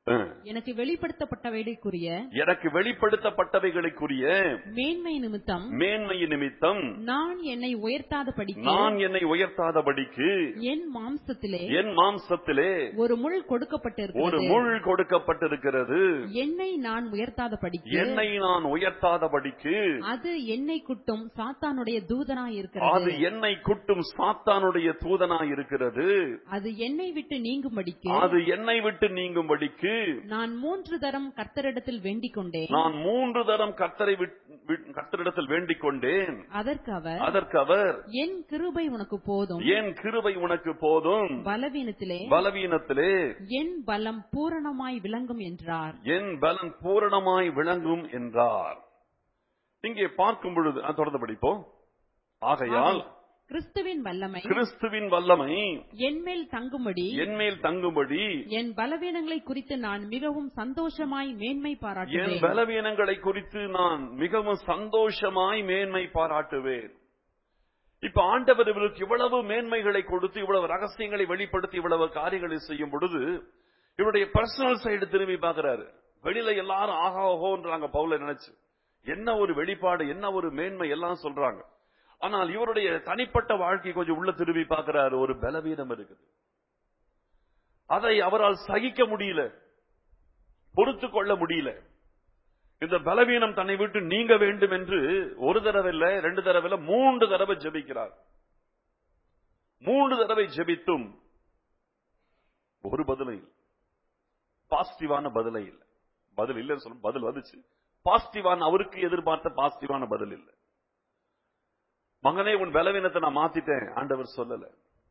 ஆ. எனக்கு வெளிப்படுத்தப்பட்டவைகளுக்குரிய எனக்கு வெளிப்படுத்தப்பட்டவைகளுக்குரிய மேன்மை நிமித்தம் மேன்மை நிமித்தம் நான் என்னை உயர்த்தாத படிக்க நான் என்னை உயர்த்தாதபடிக்கு என் மாம்சத்திலே என் மாம்சத்திலே ஒரு முள் ஒரு கொடுக்கப்பட்டிருக்கிறது முள் கொடுக்கப்பட்டிருக்கிறது என்னை நான் உயர்த்தாத படிக்க என்னை நான் உயர்த்தாதபடிக்கு அது என்னை குட்டும் சாத்தானுடைய தூதனாய் அது இருக்கிறது என்னை குட்டும் சாத்தானுடைய தூதனாய் இருக்கிறது அது என்னை விட்டு நீங்கும்படிக்கு அது என்னை விட்டு நீங்கும்படிக்கு நான் மூன்று தரம் கர்த்தரிடத்தில் வேண்டிக் கொண்டேன் நான் மூன்று தரம் கர்த்தரை விட்- விட்- கர்த்தரிடத்தில் வேண்டிக் கொண்டேன் அதற்கு அவர் அதற்கு அவர் என் கிருபை உனக்கு போதும் என் கிருபை உனக்கு போதும் பலவீனத்திலே பலவீனத்திலே என் பலம் பூரணமாய் விளங்கும் என்றார் என் பலன் பூரணமாய் விளங்கும் என்றார் இங்கே பார்க்கும் பொழுது ஆ, தொடர்ந்து படிப்போம் ஆகையால் கிறிஸ்துவின் வல்லமை கிறிஸ்துவின் வல்லமை என்மேல் தங்கும்படி என்மேல் தங்கும்படி என் பலவீனங்களை குறித்து நான் மிகவும் சந்தோஷமாய் மேன்மை என் பாராட்டுவேன் பலவீனங்களை குறித்து நான் மிகவும் சந்தோஷமாய் மேன்மை பாராட்டுவேன் இப்ப ஆண்டவர் இவருக்கு இவ்வளவு மேன்மைகளை கொடுத்து இவ்வளவு ரகசியங்களை வெளிப்படுத்தி இவ்வளவு காரியங்களை செய்யும் பொழுது இவருடைய பர்சனல் சைடு திரும்பி பார்க்கிறாரு வெளியில எல்லாரும் ஆகா ஓஹோன்றாங்க பவுல நினைச்சு என்ன ஒரு வெளிப்பாடு என்ன ஒரு மேன்மை எல்லாம் சொல்றாங்க ஆனால் இவருடைய தனிப்பட்ட வாழ்க்கை கொஞ்சம் உள்ள திரும்பி பார்க்கிறாரு ஒரு பலவீனம் இருக்குது அதை அவரால் சகிக்க முடியல பொறுத்து கொள்ள முடியல இந்த பலவீனம் தன்னை விட்டு நீங்க வேண்டும் என்று ஒரு தடவை இல்ல ரெண்டு தடவை இல்ல மூன்று தடவை ஜெபிக்கிறார் மூன்று தடவை ஜெபித்தும் ஒரு பதிலும் இல்லை பாசிட்டிவான பதிலே இல்லை பதில் இல்லைன்னு சொல்லும் பதில் வந்துச்சு பாசிட்டிவான அவருக்கு எதிர்பார்த்த பாசிட்டிவான பதில் இல்லை மகனே உன் பலவீனத்தை நான் மாத்திட்டேன் ஆண்டவர் சொல்லல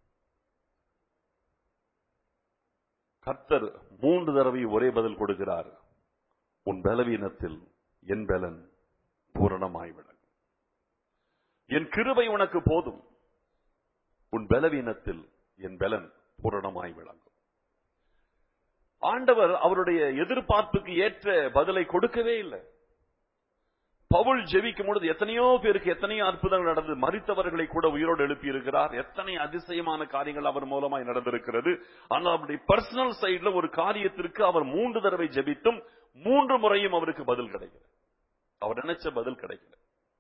கர்த்தர் மூன்று தடவை ஒரே பதில் கொடுக்கிறார் உன் பலவீனத்தில் என் பலன் பூரணமாய் விளங்கும் என் கிருபை உனக்கு போதும் உன் பலவீனத்தில் என் பலன் பூரணமாய் விளங்கும் ஆண்டவர் அவருடைய எதிர்பார்ப்புக்கு ஏற்ற பதிலை கொடுக்கவே இல்லை பவுல் ஜெபிக்கும் பொழுது எத்தனையோ பேருக்கு எத்தனையோ அற்புதங்கள் நடந்து மறித்தவர்களை கூட உயிரோடு எழுப்பி இருக்கிறார் எத்தனை அதிசயமான காரியங்கள் அவர் மூலமாய் நடந்திருக்கிறது ஆனால் அவருடைய பர்சனல் சைடுல ஒரு காரியத்திற்கு அவர் மூன்று தடவை ஜெபித்தும் மூன்று முறையும் அவருக்கு பதில் கிடைக்கல அவர் நினைச்ச பதில் கிடைக்கல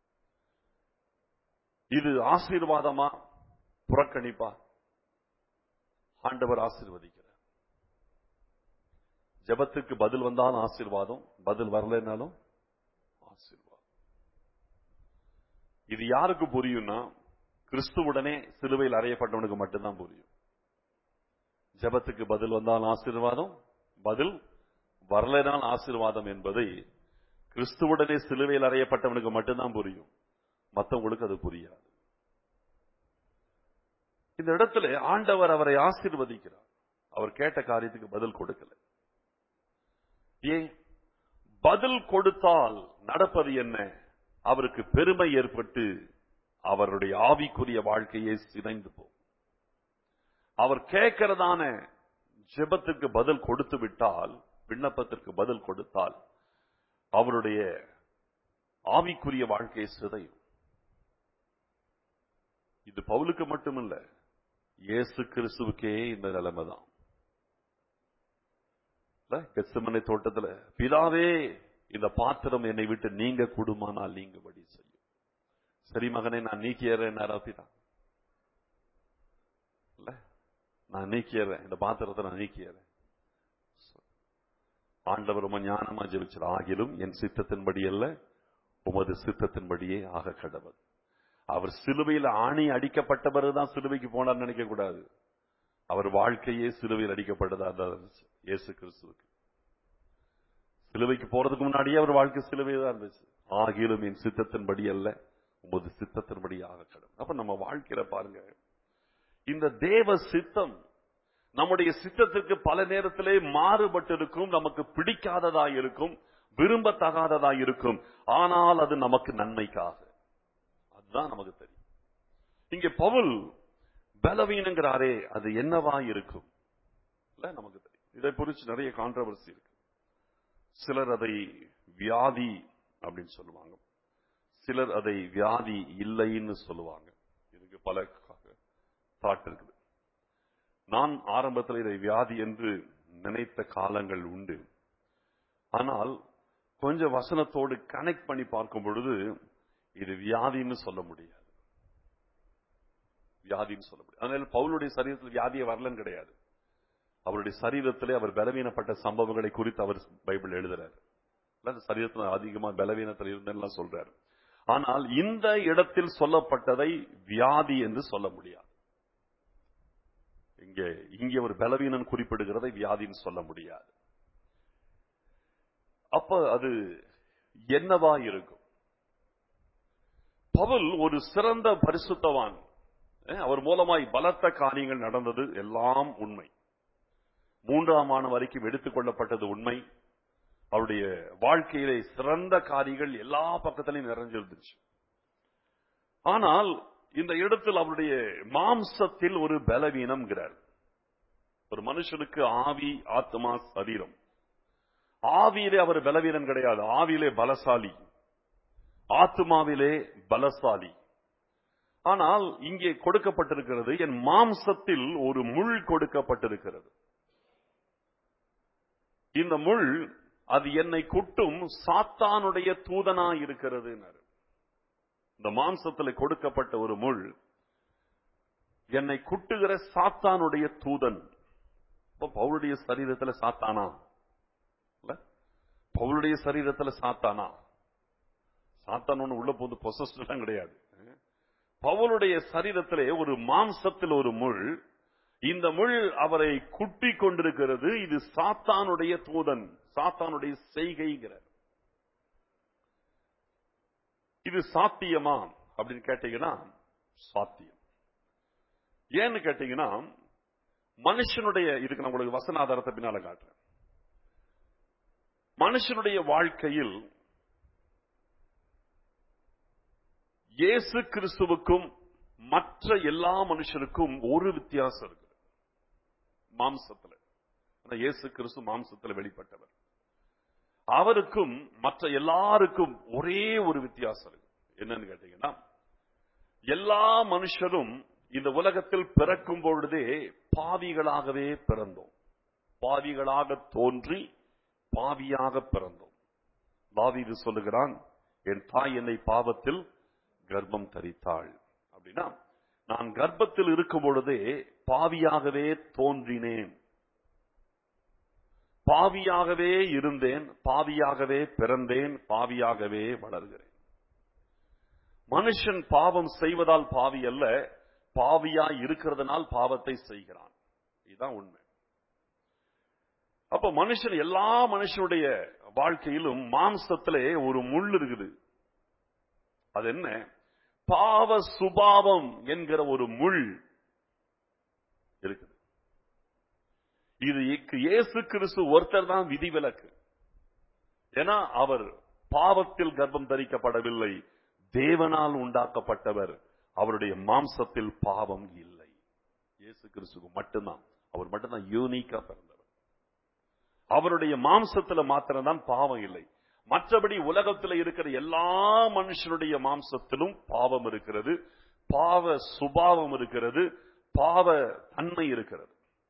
இது ஆசீர்வாதமா புறக்கணிப்பா ஆண்டவர் ஆசீர்வதிக்கிறார் ஜெபத்துக்கு பதில் வந்தாலும் ஆசீர்வாதம் பதில் வரலைன்னாலும் ஆசீர்வாதம் இது யாருக்கு புரியும்னா கிறிஸ்துவுடனே சிலுவையில் அறையப்பட்டவனுக்கு மட்டும்தான் புரியும் ஜெபத்துக்கு பதில் வந்தால் ஆசீர்வாதம் பதில் வரலைனால் ஆசீர்வாதம் என்பதை கிறிஸ்துவுடனே சிலுவையில் அறையப்பட்டவனுக்கு மட்டும்தான் புரியும் மற்றவங்களுக்கு அது புரியாது இந்த இடத்துல ஆண்டவர் அவரை ஆசீர்வதிக்கிறார் அவர் கேட்ட காரியத்துக்கு பதில் கொடுக்கல ஏன் பதில் கொடுத்தால் நடப்பது என்ன அவருக்கு பெருமை ஏற்பட்டு அவருடைய ஆவிக்குரிய வாழ்க்கையை சிதைந்து போகும் அவர் கேட்கிறதான ஜெபத்துக்கு பதில் கொடுத்து விட்டால் விண்ணப்பத்திற்கு பதில் கொடுத்தால் அவருடைய ஆவிக்குரிய வாழ்க்கை சிதையும் இது பவுலுக்கு மட்டுமல்ல இயேசு கிறிஸ்துவுக்கே இந்த நிலைமை தான் கெச்சமனை தோட்டத்துல பிதாவே இந்த பாத்திரம் என்னை விட்டு நீங்க கூடுமானால் நீங்கபடி செய்யும் சரி மகனே நான் நீக்கியறேன் பிதா இல்ல நான் நீக்கியறேன் இந்த பாத்திரத்தை நான் நீக்கியறேன் ஆண்டவர் ரொம்ப ஞானமா ஜெபிச்சார் ஆகிலும் என் சித்தத்தின்படி அல்ல உமது சித்தத்தின்படியே ஆக கடவுள் அவர் சிலுவையில் ஆணி அடிக்கப்பட்டவர் தான் சிலுவைக்கு போனார் நினைக்க கூடாது அவர் வாழ்க்கையே சிலுவையில் அடிக்கப்பட்டதா தான் இருந்துச்சு இயேசு கிறிஸ்துவுக்கு சிலுவைக்கு போறதுக்கு முன்னாடியே அவர் வாழ்க்கை சிலுவை தான் இருந்துச்சு ஆகிலும் என் சித்தத்தின்படி அல்ல உமது சித்தத்தின்படி ஆக கடவுள் அப்ப நம்ம வாழ்க்கையில பாருங்க இந்த தேவ சித்தம் நம்முடைய சித்தத்திற்கு பல நேரத்திலே மாறுபட்டு இருக்கும் நமக்கு பிடிக்காததா இருக்கும் விரும்பத்தகாததா இருக்கும் ஆனால் அது நமக்கு நன்மைக்காக அதுதான் நமக்கு தெரியும் இங்க பவுல் பலவீனங்கிறாரே அது என்னவா இருக்கும் இல்ல நமக்கு தெரியும் இதை குறித்து நிறைய கான்ட்ரவர்சி இருக்கு சிலர் அதை வியாதி அப்படின்னு சொல்லுவாங்க சிலர் அதை வியாதி இல்லைன்னு சொல்லுவாங்க இதுக்கு பல தாட் இருக்குது நான் ஆரம்பத்தில் இதை வியாதி என்று நினைத்த காலங்கள் உண்டு ஆனால் கொஞ்சம் வசனத்தோடு கனெக்ட் பண்ணி பார்க்கும் பொழுது இது வியாதின்னு சொல்ல முடியாது வியாதின்னு சொல்ல முடியாது அதனால பவுலுடைய சரீரத்தில் வியாதியே வரலன்னு கிடையாது அவருடைய சரீரத்திலே அவர் பலவீனப்பட்ட சம்பவங்களை குறித்து அவர் பைபிள் எழுதுறாரு இல்ல, சரீரத்துல அதிகமா பலவீனத்தில் இருந்தெல்லாம் சொல்றாரு ஆனால் இந்த இடத்தில் சொல்லப்பட்டதை வியாதி என்று சொல்ல முடியாது இங்கே இங்கே ஒரு பலவீனன் குறிப்பிடுகிறதை வியாதின்னு சொல்ல முடியாது அப்ப அது என்னவா இருக்கும் பவுல் ஒரு சிறந்த பரிசுத்தவான் அஹ், அவர் மூலமாய் பலத்த காரியங்கள் நடந்தது எல்லாம் உண்மை மூன்றாம் ஆண்டு வரைக்கும் எடுத்துக் கொள்ளப்பட்டது உண்மை அவருடைய வாழ்க்கையிலே சிறந்த காரியங்கள் எல்லா பக்கத்திலையும் நிறைஞ்சிருந்துச்சு ஆனால் இந்த இடத்தில் அவருடைய மாம்சத்தில் ஒரு பலவீனம்ங்கிறார் ஒரு மனுஷனுக்கு ஆவி ஆத்மா சரீரம் ஆவியிலே அவர் பலவீனம் கிடையாது ஆவியிலே பலசாலி ஆத்மாவிலே பலசாலி ஆனால் இங்கே கொடுக்கப்பட்டிருக்கிறது என் மாம்சத்தில் ஒரு முள் கொடுக்கப்பட்டிருக்கிறது இந்த முள் அது என்னை குட்டும் சாத்தானுடைய தூதனா இருக்கிறது இந்த மாம்சத்தில் கொடுக்கப்பட்ட ஒரு முள் என்னை குட்டுகிற சாத்தானுடைய தூதன் இப்ப பவுளுடைய சரீரத்துல சாத்தானா இல்ல பவுளுடைய சரீரத்துல சாத்தானா சாத்தான் ஒண்ணு உள்ள போது பொசஸ்லாம் கிடையாது பவுலுடைய சரீரத்திலே ஒரு மாம்சத்தில் ஒரு முள் இந்த முள் அவரை குட்டி கொண்டிருக்கிறது இது சாத்தானுடைய தூதன் சாத்தானுடைய செய்கைங்கிறார் இது சாத்தியமா அப்படின்னு கேட்டீங்கன்னா சாத்தியம் ஏன்னு கேட்டீங்கன்னா மனுஷனுடைய இதுக்கு நான் உங்களுக்கு வசன ஆதாரத்தை பின்னால காட்டுறேன் மனுஷனுடைய வாழ்க்கையில் இயேசு கிறிஸ்துவுக்கும் மற்ற எல்லா மனுஷருக்கும் ஒரு வித்தியாசம் இருக்கு மாம்சத்துல ஆனா இயேசு கிறிஸ்து மாம்சத்துல வெளிப்பட்டவர் அவருக்கும் மற்ற எல்லாருக்கும் ஒரே ஒரு வித்தியாசம் இருக்கு என்னன்னு கேட்டீங்கன்னா எல்லா மனுஷரும் இந்த உலகத்தில் பிறக்கும் பொழுதே பாவிகளாகவே பிறந்தோம் பாவிகளாக தோன்றி பாவியாக பிறந்தோம் தாவீது சொல்லுகிறான் என் தாய் என்னை பாவத்தில் கர்ப்பம் தரித்தாள் அப்படின்னா நான் கர்ப்பத்தில் இருக்கும் பொழுதே பாவியாகவே தோன்றினேன் பாவியாகவே இருந்தேன் பாவியாகவே பிறந்தேன் பாவியாகவே வளர்கிறேன் மனுஷன் பாவம் செய்வதால் பாவி அல்ல பாவியா இருக்கிறதுனால் பாவத்தை செய்கிறான் இதுதான் உண்மை அப்ப மனுஷன் எல்லா மனுஷனுடைய வாழ்க்கையிலும் மாம்சத்திலே ஒரு முள் இருக்குது அது என்ன பாவ சுபாவம் என்கிற ஒரு முள் இருக்குது இது இக்கு- இயேசு கிறிஸ்து ஒருத்தர் தான் விதிவிலக்கு ஏன்னா அவர் பாவத்தில் கர்ப்பம் தரிக்கப்படவில்லை தேவனால் உண்டாக்கப்பட்டவர் அவருடைய மாம்சத்தில் பாவம் இல்லை இயேசு கிறிஸ்துக்கு மட்டும்தான் அவர் மட்டும்தான் யூனிக்கா பிறந்தவர் அவருடைய மாம்சத்துல மாத்திரம்தான் பாவம் இல்லை மற்றபடி உலகத்தில் இருக்கிற எல்லா மனுஷனுடைய மாம்சத்திலும் பாவம் இருக்கிறது பாவ சுபாவம் இருக்கிறது பாவ தன்மை இருக்கிறது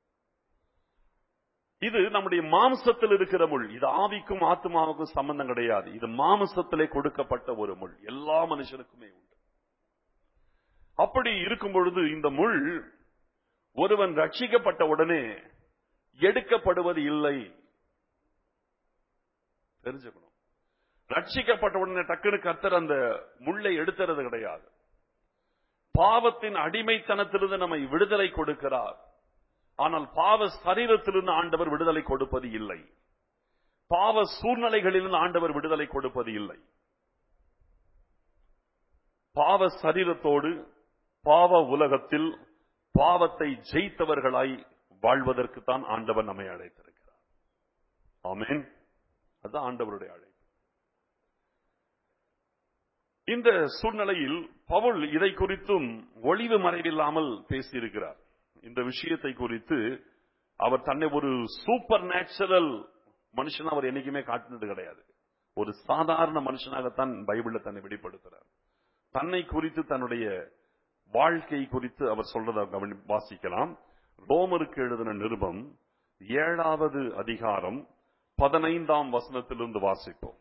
இது நம்முடைய மாம்சத்தில் இருக்கிற முள் இது ஆவிக்கும் ஆத்மாவுக்கும் சம்பந்தம் கிடையாது இது மாம்சத்திலே கொடுக்கப்பட்ட ஒரு முள் எல்லா மனுஷனுக்குமே உண்டு அப்படி இருக்கும் பொழுது இந்த முள் ஒருவன் ரட்சிக்கப்பட்ட உடனே எடுக்கப்படுவது இல்லை தெரிஞ்சுக்கணும் ரட்சிக்கப்பட்ட உடனே டக்குனு கர்த்தர் அந்த முள்ளை எடுத்துறது கிடையாது பாவத்தின் அடிமைத்தனத்திலிருந்து நம்மை விடுதலை கொடுக்கிறார் ஆனால் பாவ சரீரத்திலிருந்து ஆண்டவர் விடுதலை கொடுப்பது இல்லை பாவ சூழ்நிலைகளிலிருந்து ஆண்டவர் விடுதலை கொடுப்பது இல்லை பாவ சரீரத்தோடு பாவ உலகத்தில் பாவத்தை ஜெயித்தவர்களாய் வாழ்வதற்கு தான் ஆண்டவர் நம்மை அழைத்திருக்கிறார் ஆமென் அதுதான் ஆண்டவருடைய அழைப்பு இந்த சூழ்நிலையில் பவுல் இதை குறித்தும் ஒளிவு மறைவில்லாமல் பேசியிருக்கிறார் இந்த விஷயத்தை குறித்து அவர் தன்னை ஒரு சூப்பர் நேச்சுரல் மனுஷன் அவர் என்னைக்குமே காட்டினது கிடையாது ஒரு சாதாரண மனுஷனாகத்தான் பைபிள்ல தன்னை வெளிப்படுத்துறார் தன்னை குறித்து தன்னுடைய வாழ்க்கை குறித்து அவர் சொல்றதை கவனி வாசிக்கலாம் ரோமருக்கு எழுதின நிருபம் ஏழாவது அதிகாரம் பதினைந்தாம் வசனத்திலிருந்து வாசிப்போம்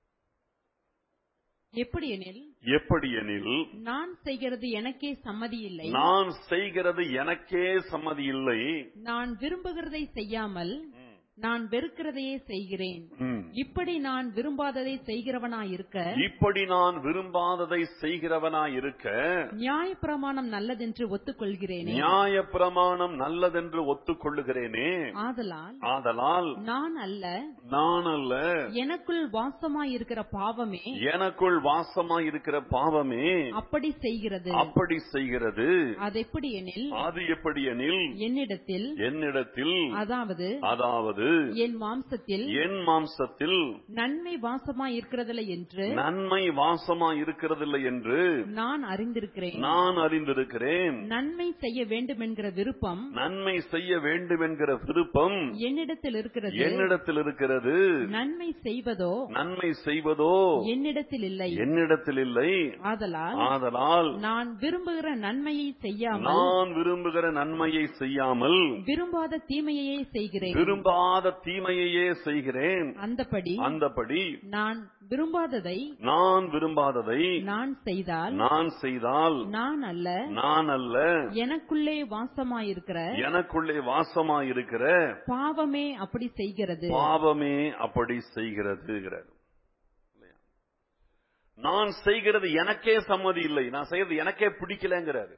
எப்படியெனில் எப்படியெனில் நான் செய்கிறது எனக்கே சம்மதி இல்லை நான் செய்கிறது எனக்கே சம்மதி இல்லை நான் விரும்புகிறதை செய்யாமல் நான் வெறுக்கிறதையே செய்கிறேன் ம். இப்படி நான் விரும்பாததை செய்கிறவனாயிருக்க இப்படி நான் விரும்பாததை செய்கிறவனாய் இருக்க நியாயப்பிரமாணம் நல்லதென்று ஒத்துக்கொள்கிறேனே நியாய பிரமாணம் நல்லதென்று ஒத்துக்கொள்ளுகிறேனே ஆதலால் ஆதலால் நான் அல்ல நான் அல்ல எனக்குள் வாசமாயிருக்கிற பாவமே எனக்குள் வாசமாய் இருக்கிற பாவமே அப்படி செய்கிறது அப்படி செய்கிறது அதெப்படி எனில் அது எப்படி எனில் என்னிடத்தில் என்னிடத்தில் அதாவது அதாவது என் மாம்சத்தில் என் மாம்சத்தில் நன்மை வாசமாய் இருக்கிறதில்லை என்று நன்மை வாசமாய் இருக்கிறதில்லை என்று நான் அறிந்திருக்கிறேன் நான் அறிந்திருக்கிறேன் நன்மை செய்ய வேண்டும் என்கிற விருப்பம் நன்மை செய்ய வேண்டும் என்கிற விருப்பம் என்னிடத்தில் இருக்கிறது என்னிடத்தில் இருக்கிறது நன்மை செய்வதோ நன்மை செய்வதோ என்னிடத்தில் இல்லை என்னிடத்தில் இல்லை ஆதலால் ஆதலால் நான் விரும்புகிற நன்மையை செய்யாமல் நான் விரும்புகிற நன்மையை செய்யாமல் விரும்பாத தீமையையே செய்கிறேன் விரும்பாத தீமையையே செய்கிறேன் அந்தபடி அந்தபடி நான் விரும்பாததை நான் விரும்பாததை நான் செய்தால் நான் செய்தால் நான் அல்ல நான் அல்ல எனக்குள்ளே வாசமாயிருக்கிற எனக்குள்ளே வாசமாயிருக்கிற பாவமே அப்படி செய்கிறது பாவமே அப்படி செய்கிறது நான் செய்கிறது எனக்கே சம்மதி இல்லை நான் செய்யறது எனக்கே பிடிக்கலங்கிறாரு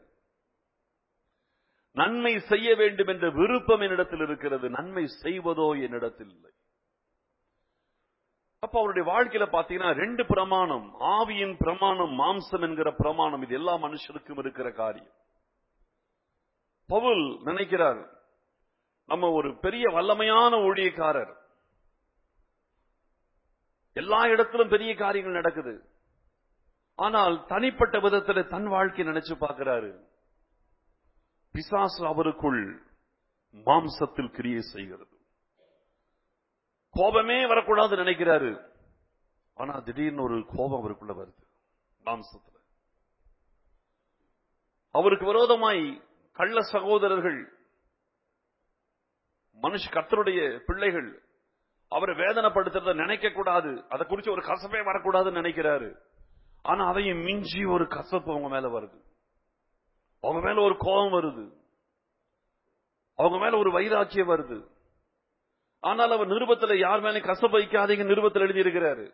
நன்மை செய்ய வேண்டும் என்ற விருப்பம் என்னிடத்தில் இருக்கிறது நன்மை செய்வதோ என்னிடத்தில் இல்லை அப்ப அவருடைய வாழ்க்கையில பாத்தீங்கன்னா ரெண்டு பிரமாணம் ஆவியின் பிரமாணம் மாம்சம் என்கிற பிரமாணம் இது எல்லா மனுஷருக்கும் இருக்கிற காரியம் பவுல் நினைக்கிறார் நம்ம ஒரு பெரிய வல்லமையான ஊழியக்காரர் எல்லா இடத்திலும் பெரிய காரியங்கள் நடக்குது ஆனால் தனிப்பட்ட விதத்துல தன் வாழ்க்கை நினைச்சு பார்க்கிறாரு பிசாசு அவருக்குள் மாம்சத்தில் கிரியை செய்கிறது கோபமே வரக்கூடாது நினைக்கிறாரு ஆனா திடீர்னு ஒரு கோபம் அவருக்குள்ள வருது மாம்சத்துல அவருக்கு விரோதமாய் கள்ள சகோதரர்கள் மனுஷ கர்த்தருடைய பிள்ளைகள் அவரை வேதனைப்படுத்துறத நினைக்க கூடாது அதை குறிச்சு ஒரு கசப்பே வரக்கூடாதுன்னு நினைக்கிறாரு ஆனா அதையும் மிஞ்சி ஒரு கசப்பு அவங்க மேல வருது அவங்க மேல ஒரு கோபம் வருது அவங்க மேல ஒரு வைராக்கியம் வருது ஆனால் அவர் நிருபத்துல யார் மேலே கசப்பு வைக்காதீங்க நிருபத்தில் எழுதி இருக்கிறாரு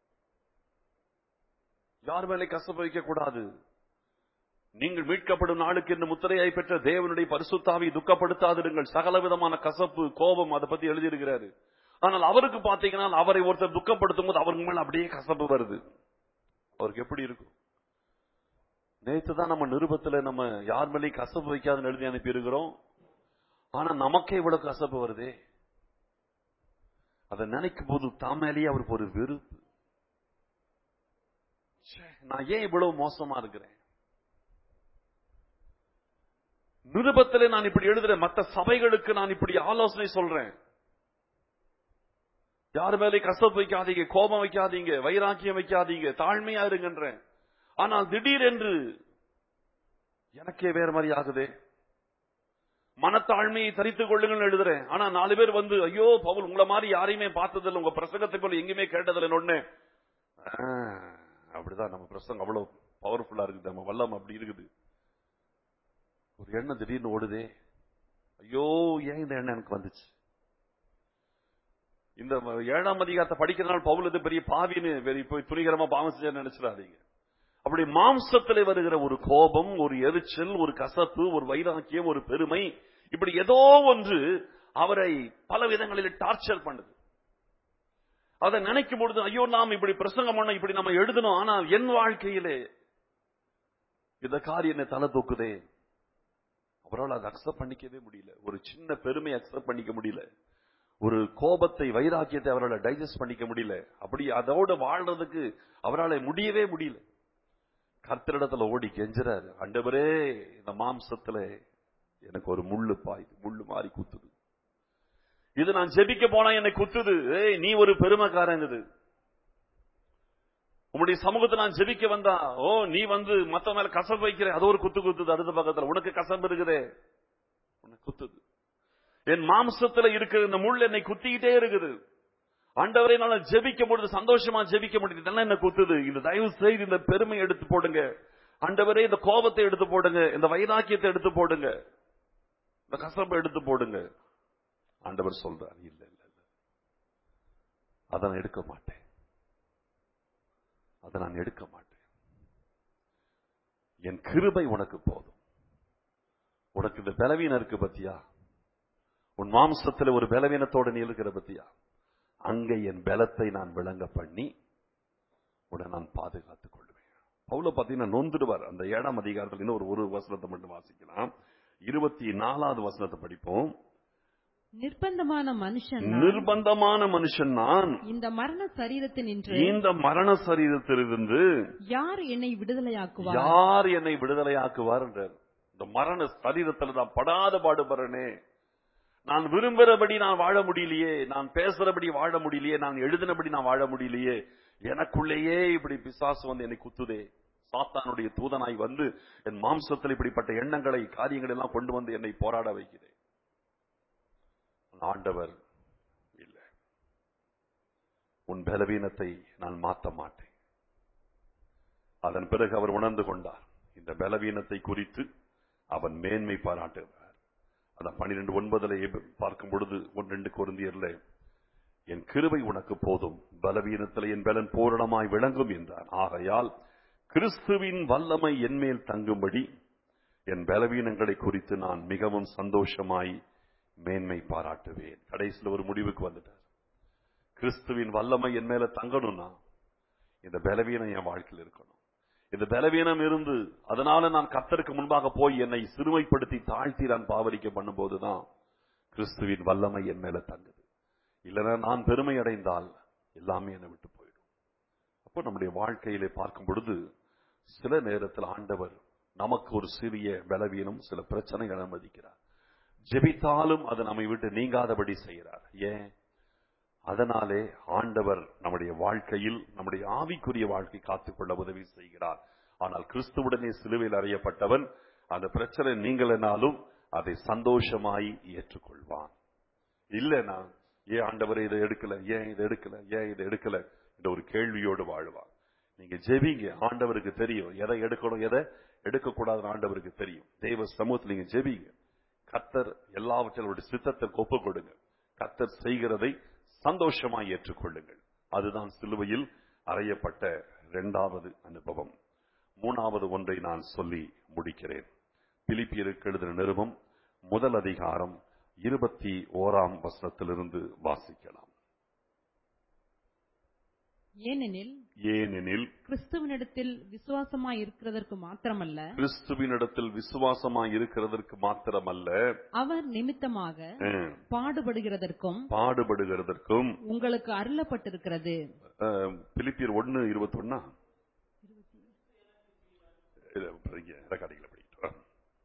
யார் மேலே கசப்பு வைக்க கூடாது நீங்கள் மீட்கப்படும் நாளுக்கு என்று முத்திரையாய் பெற்ற தேவனுடைய பரிசுத்தாவை துக்கப்படுத்தாதிருங்கள் சகல விதமான கசப்பு கோபம் அதை பத்தி எழுதியிருக்கிறாரு ஆனால் அவருக்கு பாத்தீங்கன்னா அவரை ஒருத்தர் துக்கப்படுத்தும் போது அவருக்கு மேல அப்படியே கசப்பு வருது அவருக்கு எப்படி இருக்கும் நேத்து தான் நம்ம நிருபத்துல நம்ம யார் மேலேயும் கசப்பு வைக்காதுன்னு எழுதி அனுப்பி இருக்கிறோம் ஆனா நமக்கே இவ்வளவு கசப்பு வருதே அதை நினைக்கும் போது தாமேலேயே அவருக்கு ஒரு வெறுப்பு ச்சே, நான் ஏன் இவ்வளவு மோசமா இருக்கிறேன் நிருபத்திலே நான் இப்படி எழுதுறேன் மற்ற சபைகளுக்கு நான் இப்படி ஆலோசனை சொல்றேன் யார் மேலே கசப்பு வைக்காதீங்க கோபம் வைக்காதீங்க வைராக்கியம் வைக்காதீங்க தாழ்மையா இருங்கன்றேன் ஆனால் திடீரென்று எனக்கே வேற மாதிரி ஆகுதே மனத்தாழ்மையை தரித்துக் கொள்ளுங்கள் எழுதுறேன் ஆனா நாலு பேர் வந்து ஐயோ பவுல் உங்களை மாதிரி யாரையுமே பார்த்ததில்லை உங்க பிரசங்கத்தை போல எங்கேயுமே கேட்டதில்லை ஒண்ணு அப்படிதான் நம்ம பிரசங்கம் அவ்வளவு பவர்ஃபுல்லா இருக்குது நம்ம வல்லம் அப்படி இருக்குது ஒரு எண்ணம் திடீர்னு ஓடுதே ஐயோ ஏன் இந்த எண்ணம் எனக்கு வந்துச்சு இந்த ஏழாம் அதிகாரத்தை படிக்கிறதுனால பவுல் இது பெரிய பாவின்னு பெரிய போய் துணிகரமா பாவம் செஞ்சு நினைச்சிடாதீங்க அப்படி மாம்சத்திலே வருகிற ஒரு கோபம் ஒரு எரிச்சல் ஒரு கசப்பு ஒரு வைராக்கியம் ஒரு பெருமை இப்படி ஏதோ ஒன்று அவரை பல விதங்களில் டார்ச்சர் பண்ணுது அதை நினைக்கும் பொழுது ஐயோ நாம் இப்படி பிரசங்கம் பண்ண இப்படி நம்ம எழுதணும் ஆனால் என் வாழ்க்கையிலே இந்த காரியம் என்னை தலை தூக்குதே அவரால் அதை அக்செப்ட் பண்ணிக்கவே முடியல ஒரு சின்ன பெருமை அக்செப்ட் பண்ணிக்க முடியல ஒரு கோபத்தை வைராக்கியத்தை அவரால் டைஜஸ்ட் பண்ணிக்க முடியல அப்படி அதோட வாழ்றதுக்கு அவரால் முடியவே முடியல கர்த்தரிடத்துல ஓடி கெஞ்சுறாரு ஆண்டவரே இந்த மாம்சத்துல எனக்கு ஒரு முள்ளு பாயுது முள்ளு மாறி குத்துது இது நான் ஜெபிக்க போனா என்னை குத்துது ஏய் நீ ஒரு பெருமைக்காரன் இது உன்னுடைய சமூகத்தை நான் ஜெபிக்க வந்தா ஓ நீ வந்து மத்த மேல கசப்பு வைக்கிற அது ஒரு குத்து குத்துது அடுத்த பக்கத்துல உனக்கு கசப்பு இருக்குதே உனக்கு குத்துது என் மாம்சத்துல இருக்கிற இந்த முள் என்னை குத்திக்கிட்டே இருக்குது ஆண்டவரை நான் ஜெபிக்க பொழுது சந்தோஷமா ஜெபிக்க முடியுது இதெல்லாம் என்ன குத்துது இந்த தயவு செய்து இந்த பெருமை எடுத்து போடுங்க ஆண்டவரே இந்த கோபத்தை எடுத்து போடுங்க இந்த வைராக்கியத்தை எடுத்து போடுங்க இந்த கசப்பை எடுத்து போடுங்க ஆண்டவர் சொல்றார் இல்ல இல்ல இல்ல அதை நான் எடுக்க மாட்டேன் அதை நான் எடுக்க மாட்டேன் என் கிருபை உனக்கு போதும் உனக்கு இந்த பலவீனம் இருக்கு பத்தியா உன் மாம்சத்துல ஒரு பலவீனத்தோட நீ இருக்கிற பத்தியா அங்க என் பலத்தை நான் விளங்க பண்ணி உடனே நான் பாதுகாத்துக் கொள்வேன் பவுல பாத்தீங்கன்னா நொந்துடுவார் அந்த ஏழாம் அதிகாரத்துல இன்னும் ஒரு ஒரு வசனத்தை மட்டும் வாசிக்கலாம் இருபத்தி நாலாவது வசனத்தை படிப்போம் நிர்பந்தமான மனுஷன் நான். நிர்பந்தமான மனுஷன் நான் இந்த மரண சரீரத்தில் நின்று இந்த மரண சரீரத்திலிருந்து யார் என்னை விடுதலையாக்குவார் யார் என்னை விடுதலையாக்குவார் என்றார் இந்த மரண சரீரத்துல நான் படாத பாடுபடுறேனே நான் விரும்புறபடி நான் வாழ முடியலையே நான் பேசுறபடி வாழ முடியலையே நான் எழுதினபடி நான் வாழ முடியலையே எனக்குள்ளேயே இப்படி பிசாசு வந்து என்னை குத்துதே சாத்தானுடைய தூதனாய் வந்து என் மாம்சத்தில் இப்படிப்பட்ட எண்ணங்களை காரியங்கள் எல்லாம் கொண்டு வந்து என்னை போராட வைக்கிறேன் ஆண்டவர் இல்லை உன் பலவீனத்தை நான் மாற்ற மாட்டேன் அதன் பிறகு அவர் உணர்ந்து கொண்டார் இந்த பலவீனத்தை குறித்து அவன் மேன்மை பாராட்டுகிறார் அதான் பன்னிரெண்டு ஒன்பதுல பார்க்கும் பொழுது ஒன்று ரெண்டு குருந்தியர்ல என் கிருபை உனக்கு போதும் பலவீனத்தில் என் பலன் பூரணமாய் விளங்கும் என்றார் ஆகையால் கிறிஸ்துவின் வல்லமை என்மேல் தங்கும்படி என் பலவீனங்களை குறித்து நான் மிகவும் சந்தோஷமாய் மேன்மை பாராட்டுவேன் கடைசியில் ஒரு முடிவுக்கு வந்துட்டார் கிறிஸ்துவின் வல்லமை என் மேல தங்கணும்னா இந்த பலவீனம் என் வாழ்க்கையில் இருக்கணும் இந்த பலவீனம் இருந்து அதனால நான் கத்தருக்கு முன்பாக போய் என்னை சிறுமைப்படுத்தி தாழ்த்தி நான் பாவரிக்க பண்ணும்போதுதான் கிறிஸ்துவின் வல்லமை என் மேல தங்குது இல்லைன்னா நான் பெருமை அடைந்தால் எல்லாமே என்னை விட்டு போயிடும் அப்போ நம்முடைய வாழ்க்கையிலே பார்க்கும் பொழுது சில நேரத்தில் ஆண்டவர் நமக்கு ஒரு சிறிய பலவீனம் சில பிரச்சனைகள் அனுமதிக்கிறார் ஜெபித்தாலும் அது நம்மை விட்டு நீங்காதபடி செய்கிறார் ஏன் அதனாலே ஆண்டவர் நம்முடைய வாழ்க்கையில் நம்முடைய ஆவிக்குரிய வாழ்க்கை காத்துக்கொள்ள உதவி செய்கிறார் ஆனால் கிறிஸ்துவுடனே சிலுவையில் அறியப்பட்டவன் அந்த பிரச்சனை நீங்களனாலும் அதை சந்தோஷமாய் ஏற்றுக்கொள்வான் இல்லைனா ஏன் ஆண்டவர் இதை எடுக்கல ஏன் இதை எடுக்கல ஏன் இதை எடுக்கல என்ற ஒரு கேள்வியோடு வாழ்வான் நீங்க ஜெபிங்க ஆண்டவருக்கு தெரியும் எதை எடுக்கணும் எதை எடுக்கக்கூடாதுன்னு ஆண்டவருக்கு தெரியும் தெய்வ சமூகத்தில் நீங்க ஜெபிங்க கத்தர் எல்லாவற்றினுடைய சித்தத்திற்கு ஒப்புக் கொடுங்க கத்தர் செய்கிறதை சந்தோஷமாய் ஏற்றுக்கொள்ளுங்கள் அதுதான் சிலுவையில் அறையப்பட்ட இரண்டாவது அனுபவம் மூணாவது ஒன்றை நான் சொல்லி முடிக்கிறேன் பிலிப்பியருக்கு எழுதின நிருபம் முதல் அதிகாரம் இருபத்தி ஓராம் வசனத்திலிருந்து வாசிக்கலாம் ஏனெனில் ஏனெனில் கிறிஸ்துவனிடத்தில் விசுவாசமாய் இருக்கிறதற்கு மாத்திரமல்ல கிறிஸ்துவினிடத்தில் விசுவாசமாய் இருக்கிறதற்கு மாத்திரமல்ல அவர் நிமித்தமாக அஹ், பாடுபடுகிறதற்கும் பாடுபடுகிறதற்கும் உங்களுக்கு அருளப்பட்டிருக்கிறது அஹ், பிலிப்பியர் ஒன்னு இருபத்தி ஒன்னா ரெக்கார்டிங்ல படிக்கிட்டு வா.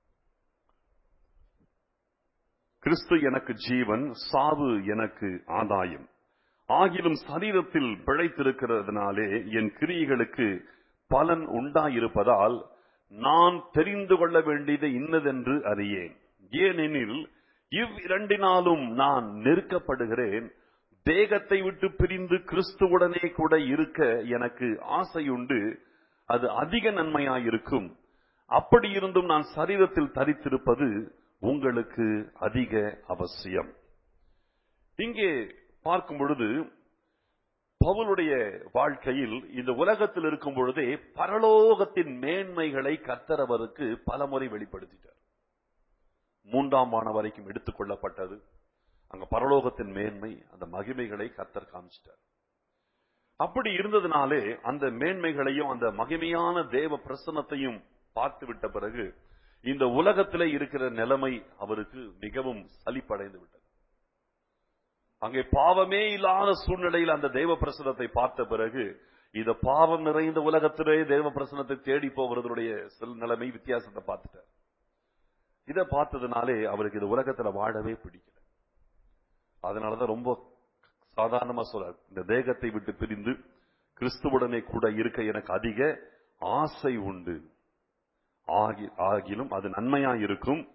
கிறிஸ்து எனக்கு ஜீவன் சாவு எனக்கு ஆதாயம் ஆகிலும் சரீரத்தில் பிழைத்திருக்கிறதுனாலே என் கிரியைகளுக்கு பலன் உண்டாயிருப்பதால் நான் தெரிந்து கொள்ள வேண்டியது இன்னதென்று அறியேன் ஏனெனில் இவ்விரண்டினாலும் நான் நெருக்கப்படுகிறேன் தேகத்தை விட்டு பிரிந்து கிறிஸ்துவுடனே கூட இருக்க எனக்கு ஆசையுண்டு அது அதிக நன்மையாயிருக்கும் அப்படி இருந்தும் நான் சரீரத்தில் தரித்திருப்பது உங்களுக்கு அதிக அவசியம் இங்கே பார்க்கும் பொழுது பவுலுடைய வாழ்க்கையில் இந்த உலகத்தில் இருக்கும் பொழுதே பரலோகத்தின் மேன்மைகளை கர்த்தர் அவருக்கு பலமுறை வெளிப்படுத்திட்டார் மூன்றாம் ஆன வரைக்கும் எடுத்துக் கொள்ளப்பட்டது அங்க பரலோகத்தின் மேன்மை அந்த மகிமைகளை கர்த்தர் காமிச்சிட்டார் அப்படி இருந்ததுனாலே அந்த மேன்மைகளையும் அந்த மகிமையான தேவ பிரசன்னத்தையும் பார்த்து விட்ட பிறகு இந்த உலகத்திலே இருக்கிற நிலைமை அவருக்கு மிகவும் சலிப்படைந்து விட்டது அங்கே பாவமே இல்லாத சூழ்நிலையில் அந்த தேவ பிரசனத்தை பார்த்த பிறகு இந்த பாவம் நிறைந்த உலகத்திலே தேவ பிரசனத்தை தேடி போகிறதுடைய சில நிலைமை வித்தியாசத்தை பார்த்துட்டார் இதை பார்த்ததுனாலே அவருக்கு இந்த உலகத்துல வாழவே பிடிக்கல அதனாலதான் ரொம்ப சாதாரணமா சொல்றார் இந்த தேகத்தை விட்டு பிரிந்து கிறிஸ்துவுடனே கூட இருக்க எனக்கு அதிக ஆசை உண்டு ஆகி- ஆகிலும் அது நன்மையா இருக்கும்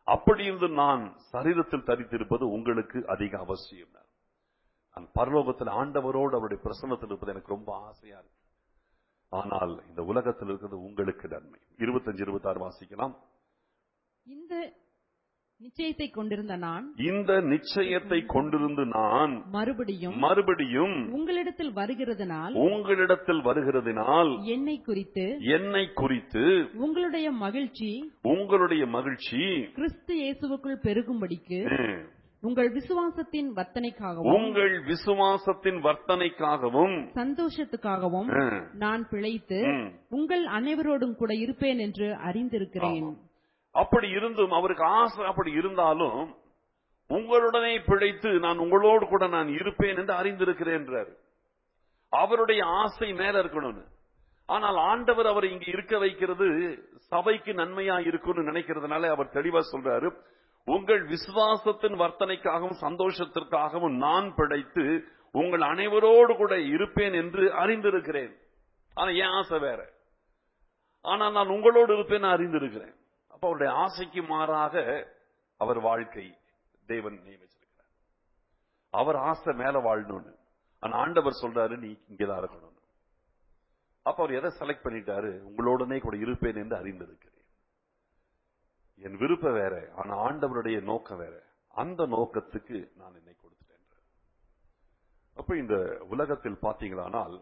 அப்படி இருந்து நான் சரீரத்தில் தரித்திருப்பது உங்களுக்கு அதிக அவசியம் நான் பரலோகத்தில் ஆண்டவரோடு அவருடைய பிரசன்னத்தில் இருப்பது எனக்கு ரொம்ப ஆசையா இருக்கு ஆனால் இந்த உலகத்தில் இருக்கிறது உங்களுக்கு நன்மை இருபத்தஞ்சு இருபத்தாறு வாசிக்கலாம் இந்த நிச்சயத்தை கொண்டிருந்த நான் இந்த நிச்சயத்தை கொண்டிருந்து நான் மறுபடியும் மறுபடியும் உங்களிடத்தில் வருகிறதுனால் உங்களிடத்தில் வருகிறதினால் என்னை குறித்து என்னை குறித்து உங்களுடைய மகிழ்ச்சி உங்களுடைய மகிழ்ச்சி கிறிஸ்து இயேசுவுக்குள் பெருகும்படிக்கு ம், உங்கள் விசுவாசத்தின் வர்த்தனைக்காகவும் உங்கள் விசுவாசத்தின் வர்த்தனைக்காகவும் சந்தோஷத்துக்காகவும் ம், நான் பிழைத்து ம். உங்கள் அனைவரோடும் கூட இருப்பேன் என்று அறிந்திருக்கிறேன் ஆமாம். அப்படி இருந்தும் அவருக்கு ஆசை அப்படி இருந்தாலும் உங்களுடனே பிழைத்து நான் உங்களோடு கூட நான் இருப்பேன் என்று அறிந்திருக்கிறேன் என்றார் அவருடைய ஆசை மேல இருக்கணும்னு ஆனால் ஆண்டவர் அவரை இங்க இருக்க வைக்கிறது சபைக்கு நன்மையா இருக்கும்னு நினைக்கிறதுனால அவர் தெளிவா சொல்றாரு உங்கள் விசுவாசத்தின் வர்த்தனைக்காகவும் சந்தோஷத்திற்காகவும் நான் பிழைத்து உங்கள் அனைவரோடு கூட இருப்பேன் என்று அறிந்திருக்கிறேன் ஆனா என் ஆசை வேற ஆனால் நான் உங்களோடு இருப்பேன் அறிந்திருக்கிறேன் அப்ப அவருடைய ஆசைக்கு மாறாக அவர் வாழ்க்கை தேவன் நியமிச்சிருக்கிறார் அவர் ஆசை மேல வாழணும்னு ஆனா ஆண்டவர் சொல்றாரு நீ இங்கதான் இருக்கணும் அப்ப அவர் எதை செலக்ட் பண்ணிட்டாரு உங்களோடனே கூட இருப்பேன் என்று அறிந்திருக்கிறேன் என் விருப்பம் வேற ஆனா ஆண்டவருடைய நோக்கம் வேற அந்த நோக்கத்துக்கு நான் என்னை கொடுத்துட்டேன் அப்ப இந்த உலகத்தில் பாத்தீங்களானால்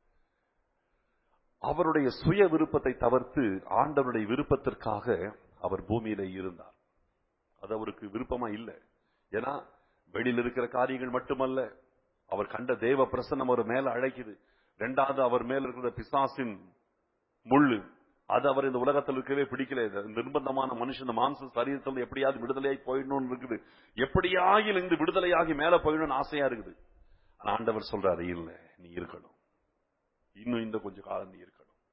அவருடைய சுய விருப்பத்தை தவிர்த்து ஆண்டவருடைய விருப்பத்திற்காக அவர் பூமியில இருந்தார் அது அவருக்கு விருப்பமா இல்லை ஏன்னா வெளியில் இருக்கிற காரியங்கள் மட்டுமல்ல அவர் கண்ட தேவ பிரசன்னம் அவர் மேல அழைக்குது ரெண்டாவது அவர் மேல இருக்கிற பிசாசின் முள்ளு அது அவர் இந்த உலகத்தில் இருக்கவே பிடிக்கல இது நிர்பந்தமான மனுஷன் இந்த மாம்ச சரீரத்தில் எப்படியாவது விடுதலையாகி போயிடணும்னு இருக்குது எப்படியாகிலும் இந்த விடுதலையாகி மேல போயிடணும்னு ஆசையா இருக்குது ஆனா ஆண்டவர் சொல்றாரு இல்ல நீ இருக்கணும் இன்னும் இந்த கொஞ்ச காலம் நீ இருக்கணும்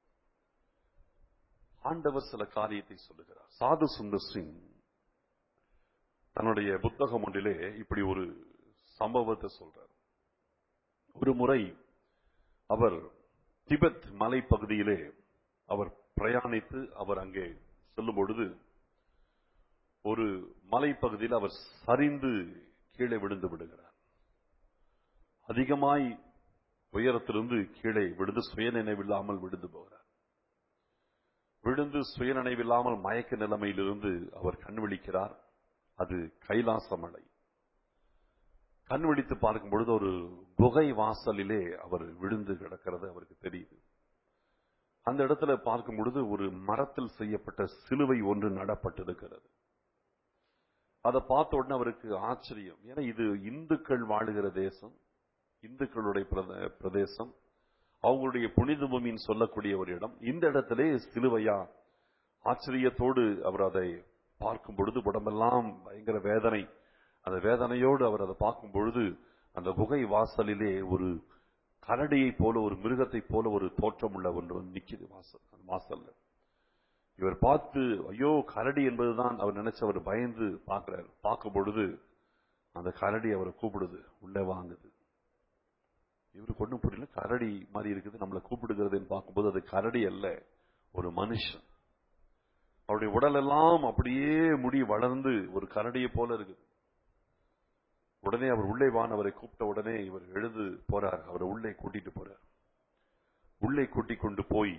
ஆண்டவர் சில காரியத்தை சொல்லுகிறார் சாது சுந்தர் சிங் தன்னுடைய புத்தகம் ஒன்றிலே இப்படி ஒரு சம்பவத்தை சொல்றார் ஒரு முறை அவர் திபெத் மலைப்பகுதியிலே அவர் பிரயாணித்து அவர் அங்கே செல்லும் பொழுது ஒரு மலைப்பகுதியில் அவர் சரிந்து கீழே விழுந்து விடுகிறார் அதிகமாய் உயரத்திலிருந்து கீழே விழுந்து சுயநினைவில்லாமல் விழுந்து போகிறார் விழுந்து சுயநினைவில்லாமல் மயக்க நிலைமையிலிருந்து அவர் கண் விழிக்கிறார் அது கைலாச மலை கண் விழித்து பார்க்கும் பொழுது ஒரு குகை வாசலிலே அவர் விழுந்து கிடக்கிறது அவருக்கு தெரியுது அந்த இடத்துல பார்க்கும் பொழுது ஒரு மரத்தில் செய்யப்பட்ட சிலுவை ஒன்று நடப்பட்டிருக்கிறது அதை பார்த்த உடனே அவருக்கு ஆச்சரியம் ஏன்னா இது இந்துக்கள் வாழுகிற தேசம் இந்துக்களுடைய பிரத- பிரதேசம் அவங்களுடைய புனித பூமின்னு சொல்லக்கூடிய ஒரு இடம் இந்த இடத்திலே சிலுவையா ஆச்சரியத்தோடு அவர் அதை பார்க்கும் பொழுது உடம்பெல்லாம் பயங்கர வேதனை அந்த வேதனையோடு அவர் அதை பார்க்கும் பொழுது அந்த குகை வாசலிலே ஒரு கரடியை போல ஒரு மிருகத்தை போல ஒரு தோற்றம் உள்ள ஒன்று வந்து நிக்குது வாசல் அந்த வாசல்ல இவர் பார்த்து ஐயோ கரடி என்பதுதான் அவர் நினைச்சு அவர் பயந்து பார்க்கிறார் பார்க்கும் பொழுது அந்த கரடி அவரை கூப்பிடுது உள்ளே வாங்குது இவருக்கு ஒண்ணும் புரியல கரடி மாதிரி இருக்குது நம்மளை கூப்பிடுகிறதுன்னு பார்க்கும்போது அது கரடி அல்ல ஒரு மனுஷன் அவருடைய உடல் எல்லாம் அப்படியே முடி வளர்ந்து ஒரு கரடியை போல இருக்குது உடனே அவர் உள்ளே வான் அவரை கூப்பிட்ட உடனே இவர் எழுந்து போறார் அவரை உள்ளே கூட்டிட்டு போறார் உள்ளே கூட்டிக் கொண்டு போய்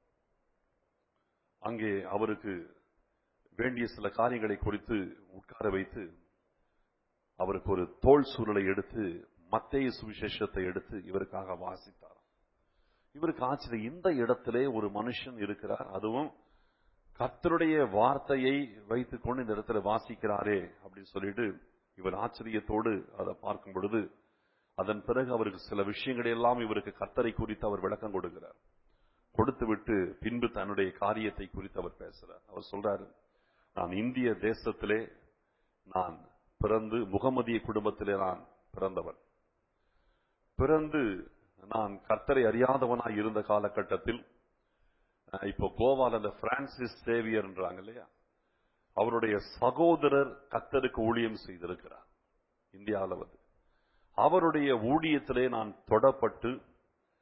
அங்கே அவருக்கு வேண்டிய சில காரியங்களை குறித்து உட்கார வைத்து அவருக்கு ஒரு தோல் சூழலை எடுத்து மத்தேயு சுவிசேஷத்தை எடுத்து இவருக்காக வாசித்தார் இவருக்கு ஆச்சரியம் இந்த இடத்திலே ஒரு மனுஷன் இருக்கிறார் அதுவும் கர்த்தருடைய வார்த்தையை வைத்துக் கொண்டு இந்த இடத்துல வாசிக்கிறாரே அப்படின்னு சொல்லிட்டு இவர் ஆச்சரியத்தோடு அதை பார்க்கும் பொழுது அதன் பிறகு அவருக்கு சில விஷயங்களை எல்லாம் இவருக்கு கர்த்தரை குறித்து அவர் விளக்கம் கொடுக்கிறார் கொடுத்து விட்டு பின்பு தன்னுடைய காரியத்தை குறித்து அவர் பேசுறார் அவர் சொல்றாரு நான் இந்திய தேசத்திலே நான் பிறந்து முகமதிய குடும்பத்திலே நான் பிறந்தவன் பிறந்து நான் கர்த்தரை அறியாதவனாய் இருந்த காலகட்டத்தில் அஹ், இப்போ கோவால அந்த பிரான்சிஸ் சேவியர்ன்றாங்க இல்லையா அவருடைய சகோதரர் கர்த்தருக்கு ஊழியம் செய்திருக்கிறார் இந்தியாவில் வந்து அவருடைய ஊழியத்திலே நான் தொடப்பட்டு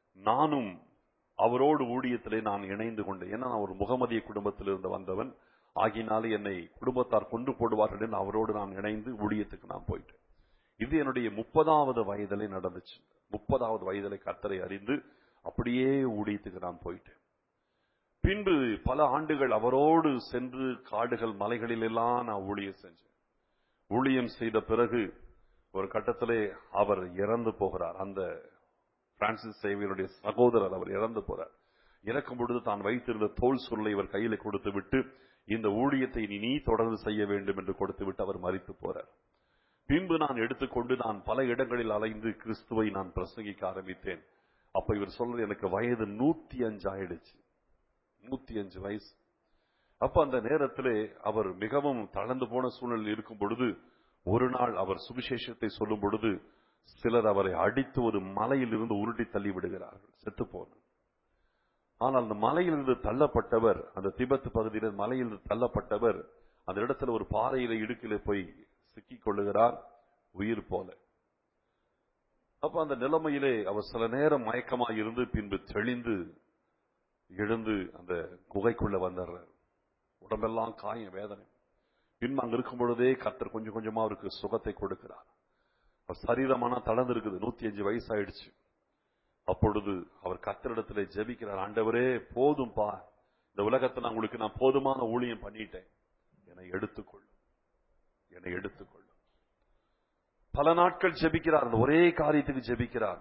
நானும் அவரோடு ஊழியத்திலே நான் இணைந்து கொண்டேன் ஏன்னா நான் ஒரு முகமதிய குடும்பத்திலிருந்து வந்தவன் ஆகினாலே என்னை குடும்பத்தார் கொண்டு போடுவார்கள் என்று அவரோடு நான் இணைந்து ஊழியத்துக்கு நான் போயிட்டேன் இது என்னுடைய முப்பதாவது வயதிலே நடந்துச்சு முப்பதாவது வயதிலே கர்த்தரை அறிந்து அப்படியே ஊழியத்துக்கு நான் போயிட்டேன் பின்பு பல ஆண்டுகள் அவரோடு சென்று காடுகள் மலைகளில் எல்லாம் நான் ஊழியம் செஞ்சேன் ஊழியம் செய்த பிறகு ஒரு கட்டத்திலே அவர் இறந்து போகிறார் அந்த பிரான்சிஸ் சேவியருடைய சகோதரர் அவர் இறந்து போறார் இறக்கும் பொழுது தான் வைத்திருந்த தோல் சுருளை இவர் கையில கொடுத்து விட்டு இந்த ஊழியத்தை நீ நீ தொடர்ந்து செய்ய வேண்டும் என்று கொடுத்து விட்டு அவர் மறித்து போறார் பின்பு நான் எடுத்துக்கொண்டு நான் பல இடங்களில் அலைந்து கிறிஸ்துவை நான் பிரசங்கிக்க ஆரம்பித்தேன் அப்ப இவர் சொல்றது எனக்கு வயது நூத்தி அஞ்சு ஆயிடுச்சு நூத்தி அஞ்சு வயசு அப்ப அந்த நேரத்திலே அவர் மிகவும் தளர்ந்து போன சூழ்நிலையில் இருக்கும் பொழுது ஒரு நாள் அவர் சுவிசேஷத்தை சொல்லும் பொழுது சிலர் அவரை அடித்து ஒரு மலையில் இருந்து உருட்டி தள்ளி விடுகிறார்கள் செத்து போனார் ஆனால் அந்த மலையிலிருந்து தள்ளப்பட்டவர் அந்த திபெத் பகுதியில் மலையிலிருந்து தள்ளப்பட்டவர் அந்த இடத்துல ஒரு பாறையில இடுக்கில போய் சிக்கிக் கொள்ளுகிறார் உயிர் போல அப்ப அந்த நிலைமையிலே அவர் சில நேரம் மயக்கமாய் இருந்து பின்பு தெளிந்து எழுந்து அந்த குகைக்குள்ள வந்துடுறார் உடம்பெல்லாம் காயம் வேதனை பின்பு அங்க இருக்கும் பொழுதே கர்த்தர் கொஞ்சம் கொஞ்சமா அவருக்கு சுகத்தை கொடுக்கிறார் அவர் சரீரமான தளர்ந்து இருக்குது நூத்தி அஞ்சு வயசு ஆயிடுச்சு அப்பொழுது அவர் கர்த்தரிடத்துல ஜெபிக்கிறார் ஆண்டவரே போதும் பா இந்த உலகத்துல உங்களுக்கு நான் போதுமான ஊழியம் பண்ணிட்டேன் என்னை எடுத்துக்கொள்ளும் என்னை எடுத்துக்கொள்ளும் பல நாட்கள் ஜெபிக்கிறார் அந்த ஒரே காரியத்துக்கு ஜெபிக்கிறார்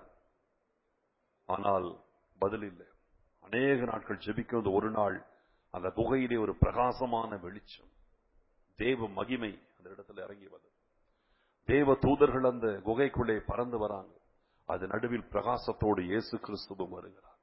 ஆனால் பதில் இல்லை அநேக நாட்கள் ஜெபிக்கிறது ஒரு நாள் அந்த குகையிலே ஒரு பிரகாசமான வெளிச்சம் தேவ மகிமை அந்த இடத்துல இறங்கி வந்தது தேவ தூதர்கள் அந்த குகைக்குள்ளே பறந்து வராங்க அது நடுவில் பிரகாசத்தோடு இயேசு கிறிஸ்துவும் வருகிறார்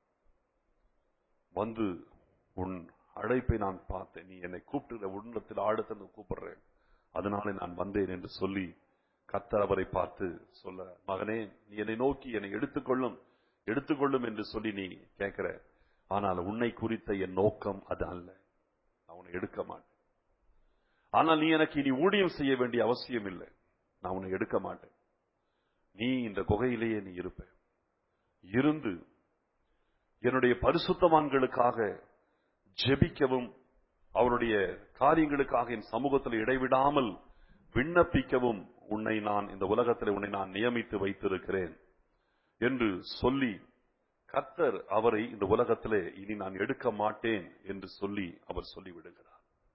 வந்து உன் அழைப்பை நான் பார்த்தேன் நீ என்னை கூப்பிட்டு உள்ளத்தில் ஆழத்தில் கூப்பிடுறேன் அதனாலே நான் வந்தேன் என்று சொல்லி கர்த்தர் அவரை பார்த்து சொல்ல மகனே நீ என்னை நோக்கி என்னை எடுத்துக்கொள்ளும் எடுத்துக்கொள்ளும் என்று சொல்லி நீ கேட்கிற ஆனால் உன்னை குறித்த என் நோக்கம் அது அல்ல நான் உன்னை எடுக்க மாட்டேன் ஆனால் நீ எனக்கு இனி ஊழியம் செய்ய வேண்டிய அவசியம் இல்லை நான் உன்னை எடுக்க மாட்டேன் நீ இந்த குகையிலேயே நீ இருப்ப இருந்து என்னுடைய பரிசுத்தவான்களுக்காக ஜெபிக்கவும் அவருடைய காரியங்களுக்காக என் சமூகத்தில் இடைவிடாமல் விண்ணப்பிக்கவும் உன்னை நான் இந்த உலகத்தில் உன்னை நான் நியமித்து வைத்திருக்கிறேன் என்று சொல்லி கர்த்தர் அவரை இந்த உலகத்திலே இனி நான் எடுக்க மாட்டேன் என்று சொல்லி அவர் சொல்லிவிடுகிறார்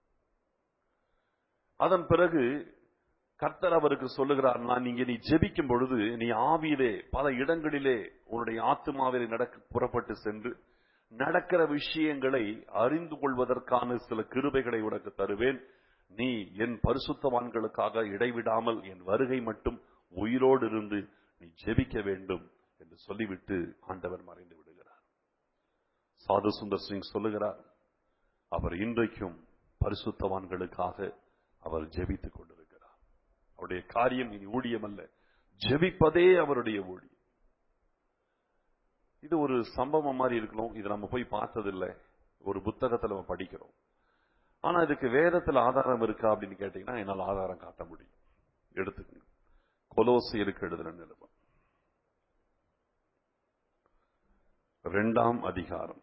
அதன் பிறகு கர்த்தர் அவருக்கு சொல்லுகிறார் நான் இங்கே நீ ஜெபிக்கும் பொழுது நீ ஆவியிலே பல இடங்களிலே உன்னுடைய ஆத்மாவிலே நடக்க புறப்பட்டு சென்று நடக்கிற விஷயங்களை அறிந்து கொள்வதற்கான சில கிருபைகளை உனக்கு தருவேன் நீ என் பரிசுத்தவான்களுக்காக இடைவிடாமல் என் வருகை மட்டும் உயிரோடு இருந்து நீ ஜெபிக்க வேண்டும் என்று சொல்லிவிட்டு ஆண்டவர் மறைந்து விடுகிறார் சாது சுந்தர் சிங் சொல்லுகிறார் அவர் இன்றைக்கும் பரிசுத்தவான்களுக்காக அவர் ஜெபித்துக் கொண்டிருக்கிறார் அவருடைய காரியம் இனி ஊழியம் அல்ல ஜெபிப்பதே அவருடைய ஊழியம் இது ஒரு சம்பவம் மாதிரி இருக்கணும் இது நம்ம போய் பார்த்ததில்லை ஒரு புத்தகத்துல நம்ம படிக்கிறோம் ஆனா இதுக்கு வேதத்துல ஆதாரம் இருக்கா அப்படின்னு கேட்டீங்கன்னா என்னால் ஆதாரம் காட்ட முடியும் எடுத்துக்கங்க கொலோசியருக்கு எழுதுற நிலைமை ரெண்டாம் அதிகாரம்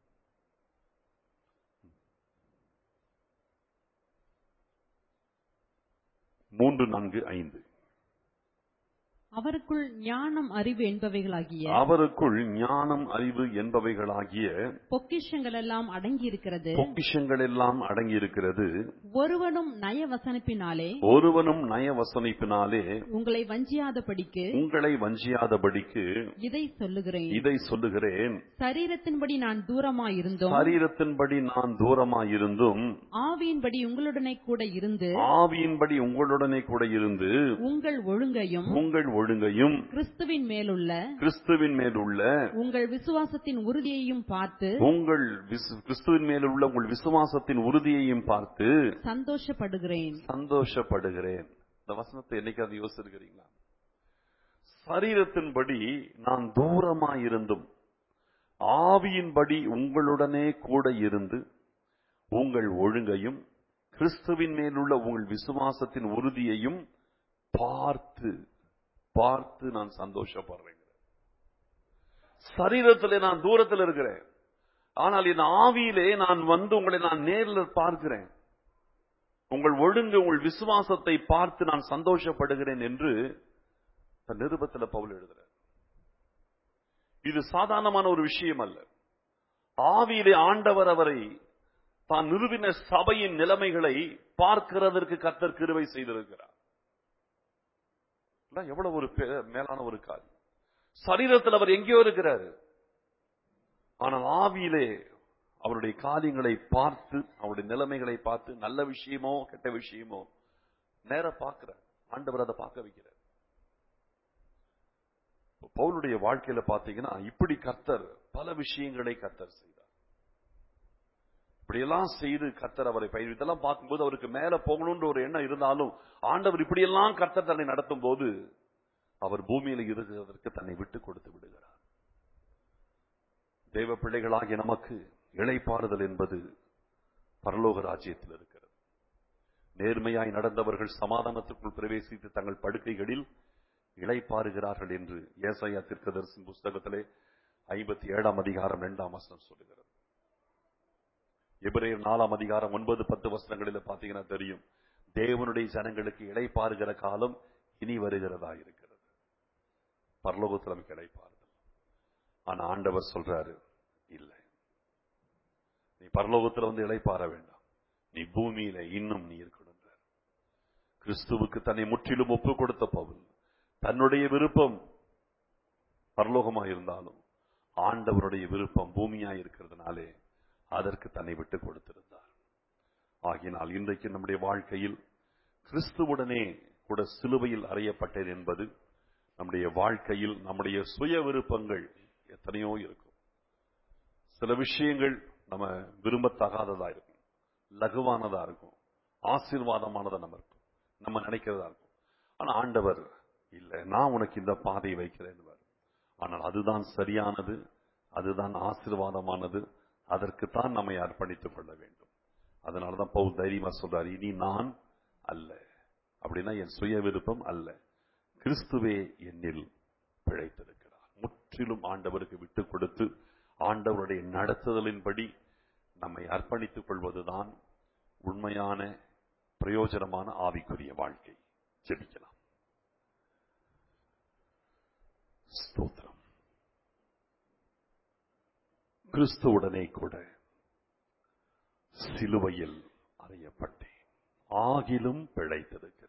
மூன்று நான்கு ஐந்து அவருக்குள் ஞானம் அறிவு என்பவைகளாகிய அவருக்குள் ஞானம் அறிவு என்பவைகளாகிய பொக்கிஷங்கள் எல்லாம் அடங்கியிருக்கிறது பொக்கிஷங்கள் எல்லாம் அடங்கி இருக்கிறது ஒருவனும் நயவசனிப்பினாலே ஒருவனும் நயவசனிப்பினாலே உங்களை வஞ்சியாதபடிக்கு உங்களை வஞ்சியாதபடிக்கு இதை சொல்லுகிறேன் இதை சொல்லுகிறேன் சரீரத்தின்படி நான் தூரமாயிருந்தோம் சரீரத்தின்படி நான் தூரமாயிருந்தும் ஆவியின்படி உங்களுடனே கூட இருந்து ஆவியின்படி உங்களுடனே கூட இருந்து உங்கள் ஒழுங்கையும் உங்கள் ஒழுங்கையும் கிறிஸ்துவின் மேலுள்ள கிறிஸ்துவின் மேல் உள்ள உங்கள் விசுவாசத்தின் உறுதியையும் பார்த்து உங்கள் விசு- கிறிஸ்துவின் மேல் உள்ள உங்கள் விசுவாசத்தின் உறுதியையும் பார்த்து சந்தோஷப்படுகிறேன் சந்தோஷப்படுகிறேன் இந்த வசனத்தை என்னைக்காவது யோசிச்சிருக்கிறீங்களா சரீரத்தின்படி நான் தூரமாயிருந்தும் ஆவியின்படி உங்களுடனே கூட இருந்து உங்கள் ஒழுங்கையும் கிறிஸ்துவின் மேலுள்ள உங்கள் விசுவாசத்தின் உறுதியையும் பார்த்து பார்த்து நான் சந்தோஷப்படுறேன் சரீரத்திலே நான் தூரத்தில் இருக்கிறேன் ஆனால் என் ஆவியிலே நான் வந்து உங்களை நான் நேரில் பார்க்கிறேன் உங்கள் ஒழுங்கு உங்கள் விசுவாசத்தை பார்த்து நான் சந்தோஷப்படுகிறேன் என்று தன் நிருபத்தில் பவுல் எழுதுறார் இது சாதாரணமான ஒரு விஷயம் அல்ல ஆவியிலே ஆண்டவர் அவரை தான் நிறுவின சபையின் நிலைமைகளை பார்க்கிறதற்கு கத்தர் கிருவை செய்திருக்கிறார் இதெல்லாம் எவ்வளவு ஒரு பே- மேலான ஒரு காரியம் சரீரத்தில் அவர் எங்கேயோ இருக்கிறாரு ஆனால் ஆவியிலே அவருடைய காரியங்களை பார்த்து அவருடைய நிலைமைகளை பார்த்து நல்ல விஷயமோ கெட்ட விஷயமோ நேர பார்க்கிறார் ஆண்டவர் அதை பார்க்க வைக்கிறார் இப்ப பவுலுடைய வாழ்க்கையில பாத்தீங்கன்னா இப்படி கர்த்தர் பல விஷயங்களை கர்த்தர் செய்தார் இப்படியெல்லாம் செய்து கர்த்தர் அவரை பயிர் இதெல்லாம் பார்க்கும்போது அவருக்கு மேல போகணும்ன்ற ஒரு எண்ணம் இருந்தாலும் ஆண்டவர் இப்படியெல்லாம் கர்த்தர் தன்னை நடத்தும் போது அவர் பூமியில இருக்கிறதற்கு தன்னை விட்டு கொடுத்து விடுகிறார் தேவ பிள்ளைகளாகிய நமக்கு இளைப்பாறுதல் என்பது பரலோக ராஜ்யத்தில் இருக்கிறது நேர்மையாய் நடந்தவர்கள் சமாதானத்திற்குள் பிரவேசித்து தங்கள் படுக்கைகளில் இளைப்பாறுகிறார்கள் என்று ஏசாயா தீர்க்கதரிசின் புஸ்தகத்திலே ஐம்பத்தி ஏழாம் அதிகாரம் இரண்டாம் வசனம் சொல்லுகிறது எபிரேயர் நாலாம் அதிகாரம் ஒன்பது பத்து வசனங்களில் பார்த்தீங்கன்னா தெரியும் தேவனுடைய ஜனங்களுக்கு இளைப்பாறுகிற காலம் இனி வருகிறதா இருக்கிறது பரலோகத்தில் நமக்கு இளைப்பாறுதல் ஆனா ஆண்டவர் சொல்றாரு இல்லை நீ பரலோகத்துல வந்து இளைப்பாற வேண்டாம் நீ பூமியில இன்னும் நீ இருக்கணும் கிறிஸ்துவுக்கு தன்னை முற்றிலும் ஒப்பு கொடுத்த பவுல் தன்னுடைய விருப்பம் பரலோகமா இருந்தாலும் ஆண்டவருடைய விருப்பம் பூமியா இருக்கிறதுனாலே அதற்கு தன்னை விட்டு கொடுத்திருந்தார் ஆகினால் இன்றைக்கு நம்முடைய வாழ்க்கையில் கிறிஸ்துவுடனே கூட சிலுவையில் அறையப்பட்டது என்பது நம்முடைய வாழ்க்கையில் நம்முடைய சுய விருப்பங்கள் எத்தனையோ இருக்கும் சில விஷயங்கள் நம்ம விரும்பத்தகாததா இருக்கும் லகுவானதா இருக்கும் ஆசீர்வாதமானதா நம்ம இருக்கும் நம்ம நினைக்கிறதா இருக்கும் ஆனா ஆண்டவர் இல்ல நான் உனக்கு இந்த பாதையை வைக்கிறேன் ஆனால் அதுதான் சரியானது அதுதான் ஆசீர்வாதமானது அதற்குத்தான் நம்மை அர்ப்பணித்துக் கொள்ள வேண்டும் அதனாலதான் பவுல் தைரியமா சொல்றாரு இனி நான் அல்ல அப்படின்னா என் சுய விருப்பம் அல்ல கிறிஸ்துவே என்னில் பிழைத்திருக்கிறார் முற்றிலும் ஆண்டவருக்கு விட்டுக் கொடுத்து ஆண்டவருடைய நடத்துதலின்படி நம்மை அர்ப்பணித்துக் கொள்வதுதான் உண்மையான பிரயோஜனமான ஆவிக்குரிய வாழ்க்கை ஜெபிக்கலாம் ஸ்தோத்திரம் கிறிஸ்துவுடனே கூட சிலுவையில் அறையப்பட்டேன் ஆகிலும் பிழைத்திருக்கிறேன்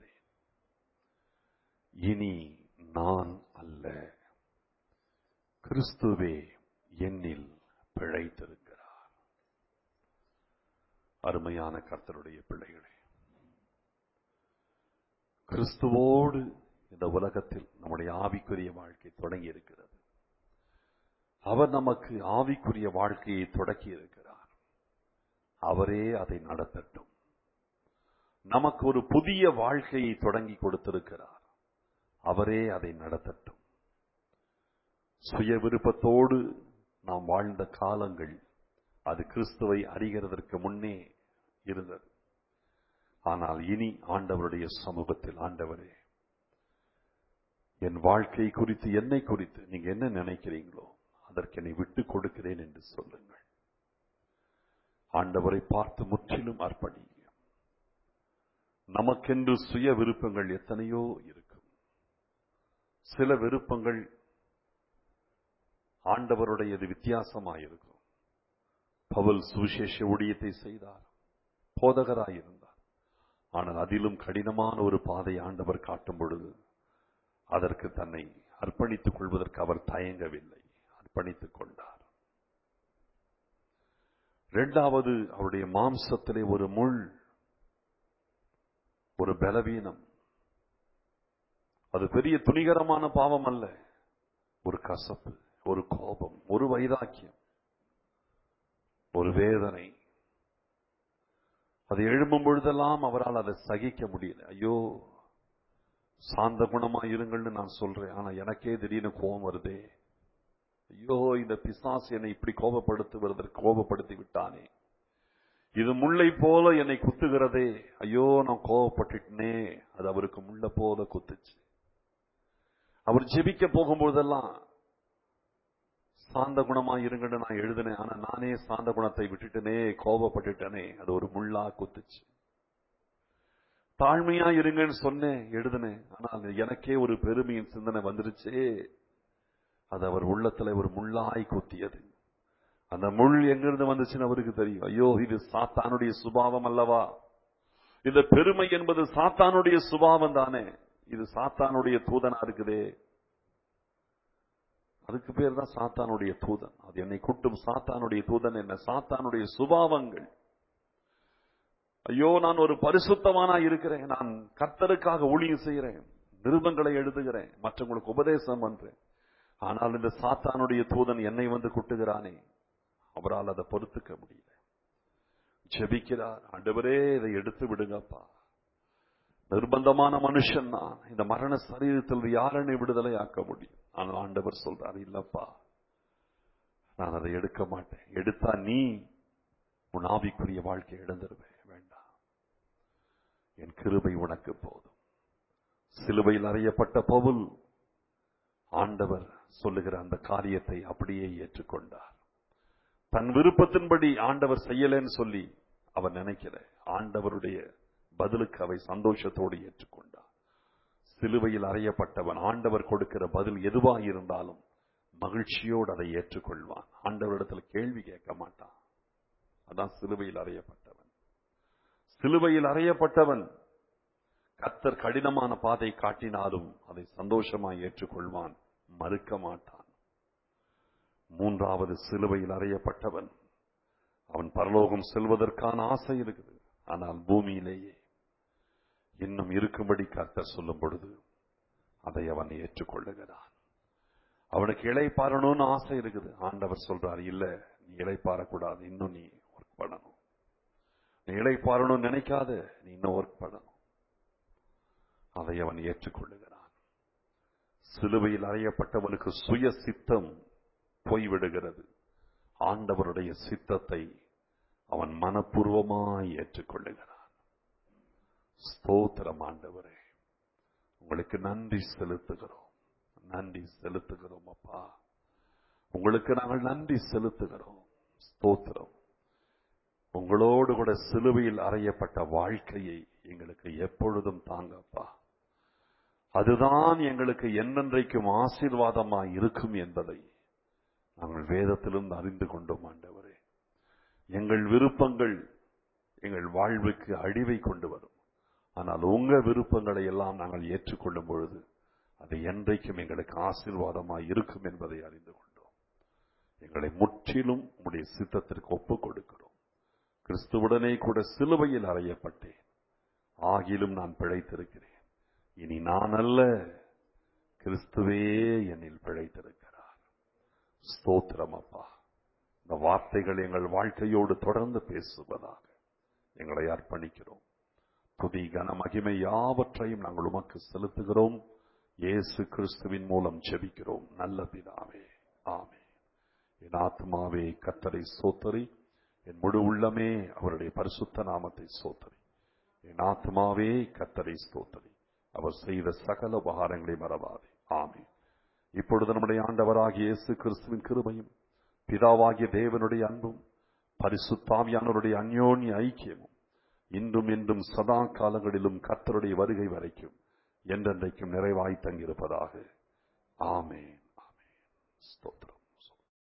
இனி நான் அல்ல கிறிஸ்துவே என்னில் பிழைத்திருக்கிறார் அருமையான கர்த்தருடைய பிள்ளைகளே கிறிஸ்துவோடு இந்த உலகத்தில் நம்முடைய ஆவிக்குரிய வாழ்க்கை தொடங்கி இருக்கிறது அவர் நமக்கு ஆவிக்குரிய வாழ்க்கையை தொடக்கி இருக்கிறார் அவரே அதை நடத்தட்டும் நமக்கு ஒரு புதிய வாழ்க்கையை தொடங்கி கொடுத்திருக்கிறார் அவரே அதை நடத்தட்டும் சுய விருப்பத்தோடு நாம் வாழ்ந்த காலங்கள் அது கிறிஸ்துவை அறிகிறதற்கு முன்னே இருந்தது ஆனால் இனி ஆண்டவருடைய சமூகத்தில் ஆண்டவரே என் வாழ்க்கை குறித்து என்னை குறித்து நீங்க என்ன நினைக்கிறீங்களோ அதற்கு என்னை விட்டு கொடுக்கிறேன் என்று சொல்லுங்கள் ஆண்டவரை பார்த்து முற்றிலும் அர்ப்பணிங்க நமக்கென்று சுய விருப்பங்கள் எத்தனையோ இருக்கும் சில விருப்பங்கள் ஆண்டவருடையது வித்தியாசமாயிருக்கும் பவுல் சுவிசேஷ ஊழியத்தை செய்தார் போதகராயிருந்தார் ஆனால் அதிலும் கடினமான ஒரு பாதை ஆண்டவர் காட்டும் பொழுது அதற்கு தன்னை அர்ப்பணித்துக் கொள்வதற்கு அவர் தயங்கவில்லை அர்ப்பணித்துக் கொண்டார் இரண்டாவது அவருடைய மாம்சத்திலே ஒரு முள் ஒரு பலவீனம் அது பெரிய துணிகரமான பாவம் அல்ல ஒரு கசப்பு ஒரு கோபம் ஒரு வைராக்கியம் ஒரு வேதனை அது எழும்பும் பொழுதெல்லாம் அவரால் அதை சகிக்க முடியல ஐயோ சாந்த குணமா இருங்கள்னு நான் சொல்றேன் ஆனா எனக்கே திடீர்னு கோபம் வருதே ஐயோ இந்த பிசாசு என்னை இப்படி கோபப்படுத்துவதற்கு கோபப்படுத்தி விட்டானே இது முல்லை போல என்னை குத்துகிறதே ஐயோ நான் கோபப்பட்டுட்டனே அது அவருக்கு முள்ள போல குத்துச்சு அவர் ஜெபிக்க போகும்போதெல்லாம் சாந்த குணமா இருங்கன்னு நான் எழுதினேன் ஆனா நானே சாந்த குணத்தை விட்டுட்டனே கோபப்பட்டுட்டனே அது ஒரு முள்ளா குத்துச்சு தாழ்மையா இருங்கன்னு சொன்னேன் எழுதுனேன் ஆனால் எனக்கே ஒரு பெருமையின் சிந்தனை வந்துருச்சே அது அவர் உள்ளத்துல ஒரு முள்ளாய் குத்தியது அந்த முள் எங்கிருந்து வந்துச்சுன்னு அவருக்கு தெரியும் ஐயோ இது சாத்தானுடைய சுபாவம் அல்லவா இந்த பெருமை என்பது சாத்தானுடைய சுபாவம் தானே இது சாத்தானுடைய தூதனா இருக்குதே அதுக்கு பேர் தான் சாத்தானுடைய தூதன் அது என்னை குட்டும் சாத்தானுடைய தூதன் என்ன சாத்தானுடைய சுபாவங்கள் ஐயோ நான் ஒரு பரிசுத்தமானா இருக்கிறேன் நான் கர்த்தருக்காக ஊழியம் செய்கிறேன் நிருபங்களை எழுதுகிறேன் மற்றவங்களுக்கு உபதேசம் பண்றேன் ஆனால் இந்த சாத்தானுடைய தூதன் என்னை வந்து குட்டுகிறானே அவரால் அதை பொறுத்துக்க முடியல ஜெபிக்கிறார் ஆண்டவரே இதை எடுத்து விடுங்கப்பா நிர்பந்தமான மனுஷன் நான் இந்த மரண சரீரத்தில் யாரனை விடுதலை ஆக்க முடியும் ஆனால் ஆண்டவர் சொல்றார் இல்லப்பா நான் அதை எடுக்க மாட்டேன் எடுத்தா நீ உன் ஆவிக்குரிய வாழ்க்கை இழந்துருவே வேண்டாம் என் கிருபை உனக்கு போதும் சிலுவையில் அறையப்பட்ட பவுல் ஆண்டவர் சொல்லுகிற அந்த காரியத்தை அப்படியே ஏற்றுக்கொண்டார் தன் விருப்பத்தின்படி ஆண்டவர் செய்யலன்னு சொல்லி அவர் நினைக்கல ஆண்டவருடைய பதிலுக்கு அவை சந்தோஷத்தோடு ஏற்றுக்கொண்டார் சிலுவையில் அறையப்பட்டவன் ஆண்டவர் கொடுக்கிற பதில் எதுவா இருந்தாலும் மகிழ்ச்சியோடு அதை ஏற்றுக்கொள்வான் ஆண்டவரிடத்தில் கேள்வி கேட்க மாட்டான் அதான் சிலுவையில் அறையப்பட்டவன் சிலுவையில் அறையப்பட்டவன் கத்தர் கடினமான பாதை காட்டினாலும் அதை சந்தோஷமாய் ஏற்றுக்கொள்வான் மறுக்க மாட்டான் மூன்றாவது சிலுவையில் அறையப்பட்டவன் அவன் பரலோகம் செல்வதற்கான ஆசை இருக்குது ஆனால் பூமியிலேயே இன்னும் இருக்கும்படி கர்த்தர் சொல்லும் பொழுது அதை அவன் ஏற்றுக்கொள்ளுகிறான் அவனுக்கு இலைப்பாறணும்னு ஆசை இருக்குது ஆண்டவர் சொல்றார் இல்ல நீ இலைப்பாறக்கூடாது இன்னும் நீ ஒர்க் பண்ணணும் நீ இலைப்பாறணும்னு நினைக்காத நீ இன்னும் ஒர்க் பண்ணணும் அதை அவன் ஏற்றுக்கொள்ளுகிறான் சிலுவையில் அறையப்பட்டவனுக்கு சுய சித்தம் போய்விடுகிறது ஆண்டவருடைய சித்தத்தை அவன் மனப்பூர்வமாய் ஏற்றுக்கொள்ளுகிறான் ஸ்தோத்திரம் ஆண்டவரே உங்களுக்கு நன்றி செலுத்துகிறோம் நன்றி செலுத்துகிறோம் அப்பா உங்களுக்கு நாங்கள் நன்றி செலுத்துகிறோம் ஸ்தோத்திரம் உங்களோடு கூட சிலுவையில் அறையப்பட்ட வாழ்க்கையை எங்களுக்கு எப்பொழுதும் தாங்கப்பா அதுதான் எங்களுக்கு என்னென்றைக்கும் ஆசீர்வாதமாய் இருக்கும் என்பதை நாங்கள் வேதத்திலிருந்து அறிந்து கொண்டோம் ஆண்டவரே எங்கள் விருப்பங்கள் எங்கள் வாழ்வுக்கு அழிவை கொண்டு வரும் ஆனால் உங்க விருப்பங்களை எல்லாம் நாங்கள் ஏற்றுக்கொள்ளும் பொழுது அது என்றைக்கும் எங்களுக்கு ஆசீர்வாதமாய் இருக்கும் என்பதை அறிந்து கொண்டோம் எங்களை முற்றிலும் உடைய சித்தத்திற்கு ஒப்புக் கொடுக்கிறோம் கிறிஸ்துவுடனே கூட சிலுவையில் அறையப்பட்டேன் ஆகிலும் நான் பிழைத்திருக்கிறேன் இனி நான் அல்ல கிறிஸ்துவே என்னில் பிழைத்திருக்கிறார் ஸ்தோத்திரம் அப்பா இந்த வார்த்தைகள் எங்கள் வாழ்க்கையோடு தொடர்ந்து பேசுவதாக எங்களை அர்ப்பணிக்கிறோம் துதி கன மகிமை யாவற்றையும் நாங்கள் உமக்கு செலுத்துகிறோம் இயேசு கிறிஸ்துவின் மூலம் ஜெபிக்கிறோம் நல்ல பிதாவே ஆமே என் ஆத்மாவே கத்தரை சோத்தரி என் முழு உள்ளமே அவருடைய பரிசுத்த நாமத்தை சோத்தரி என் ஆத்மாவே கத்தரை ஸ்தோத்தரி அவர் செய்த சகல உபகாரங்களை மறவாதே ஆமே இப்பொழுது நம்முடைய ஆண்டவராகிய இயேசு கிறிஸ்துவின் கிருபையும் பிதாவாகிய தேவனுடைய அன்பும் பரிசுத்தாவியானவருடைய அந்யோன்ய ஐக்கியமும் இன்றும் இன்றும் சதா காலங்களிலும் கர்த்தருடைய வருகை வரைக்கும் என்றென்றைக்கும் நிறைவாய் தங்கியிருப்பதாக ஆமேன் ஆமேன் ஸ்தோத்திரம்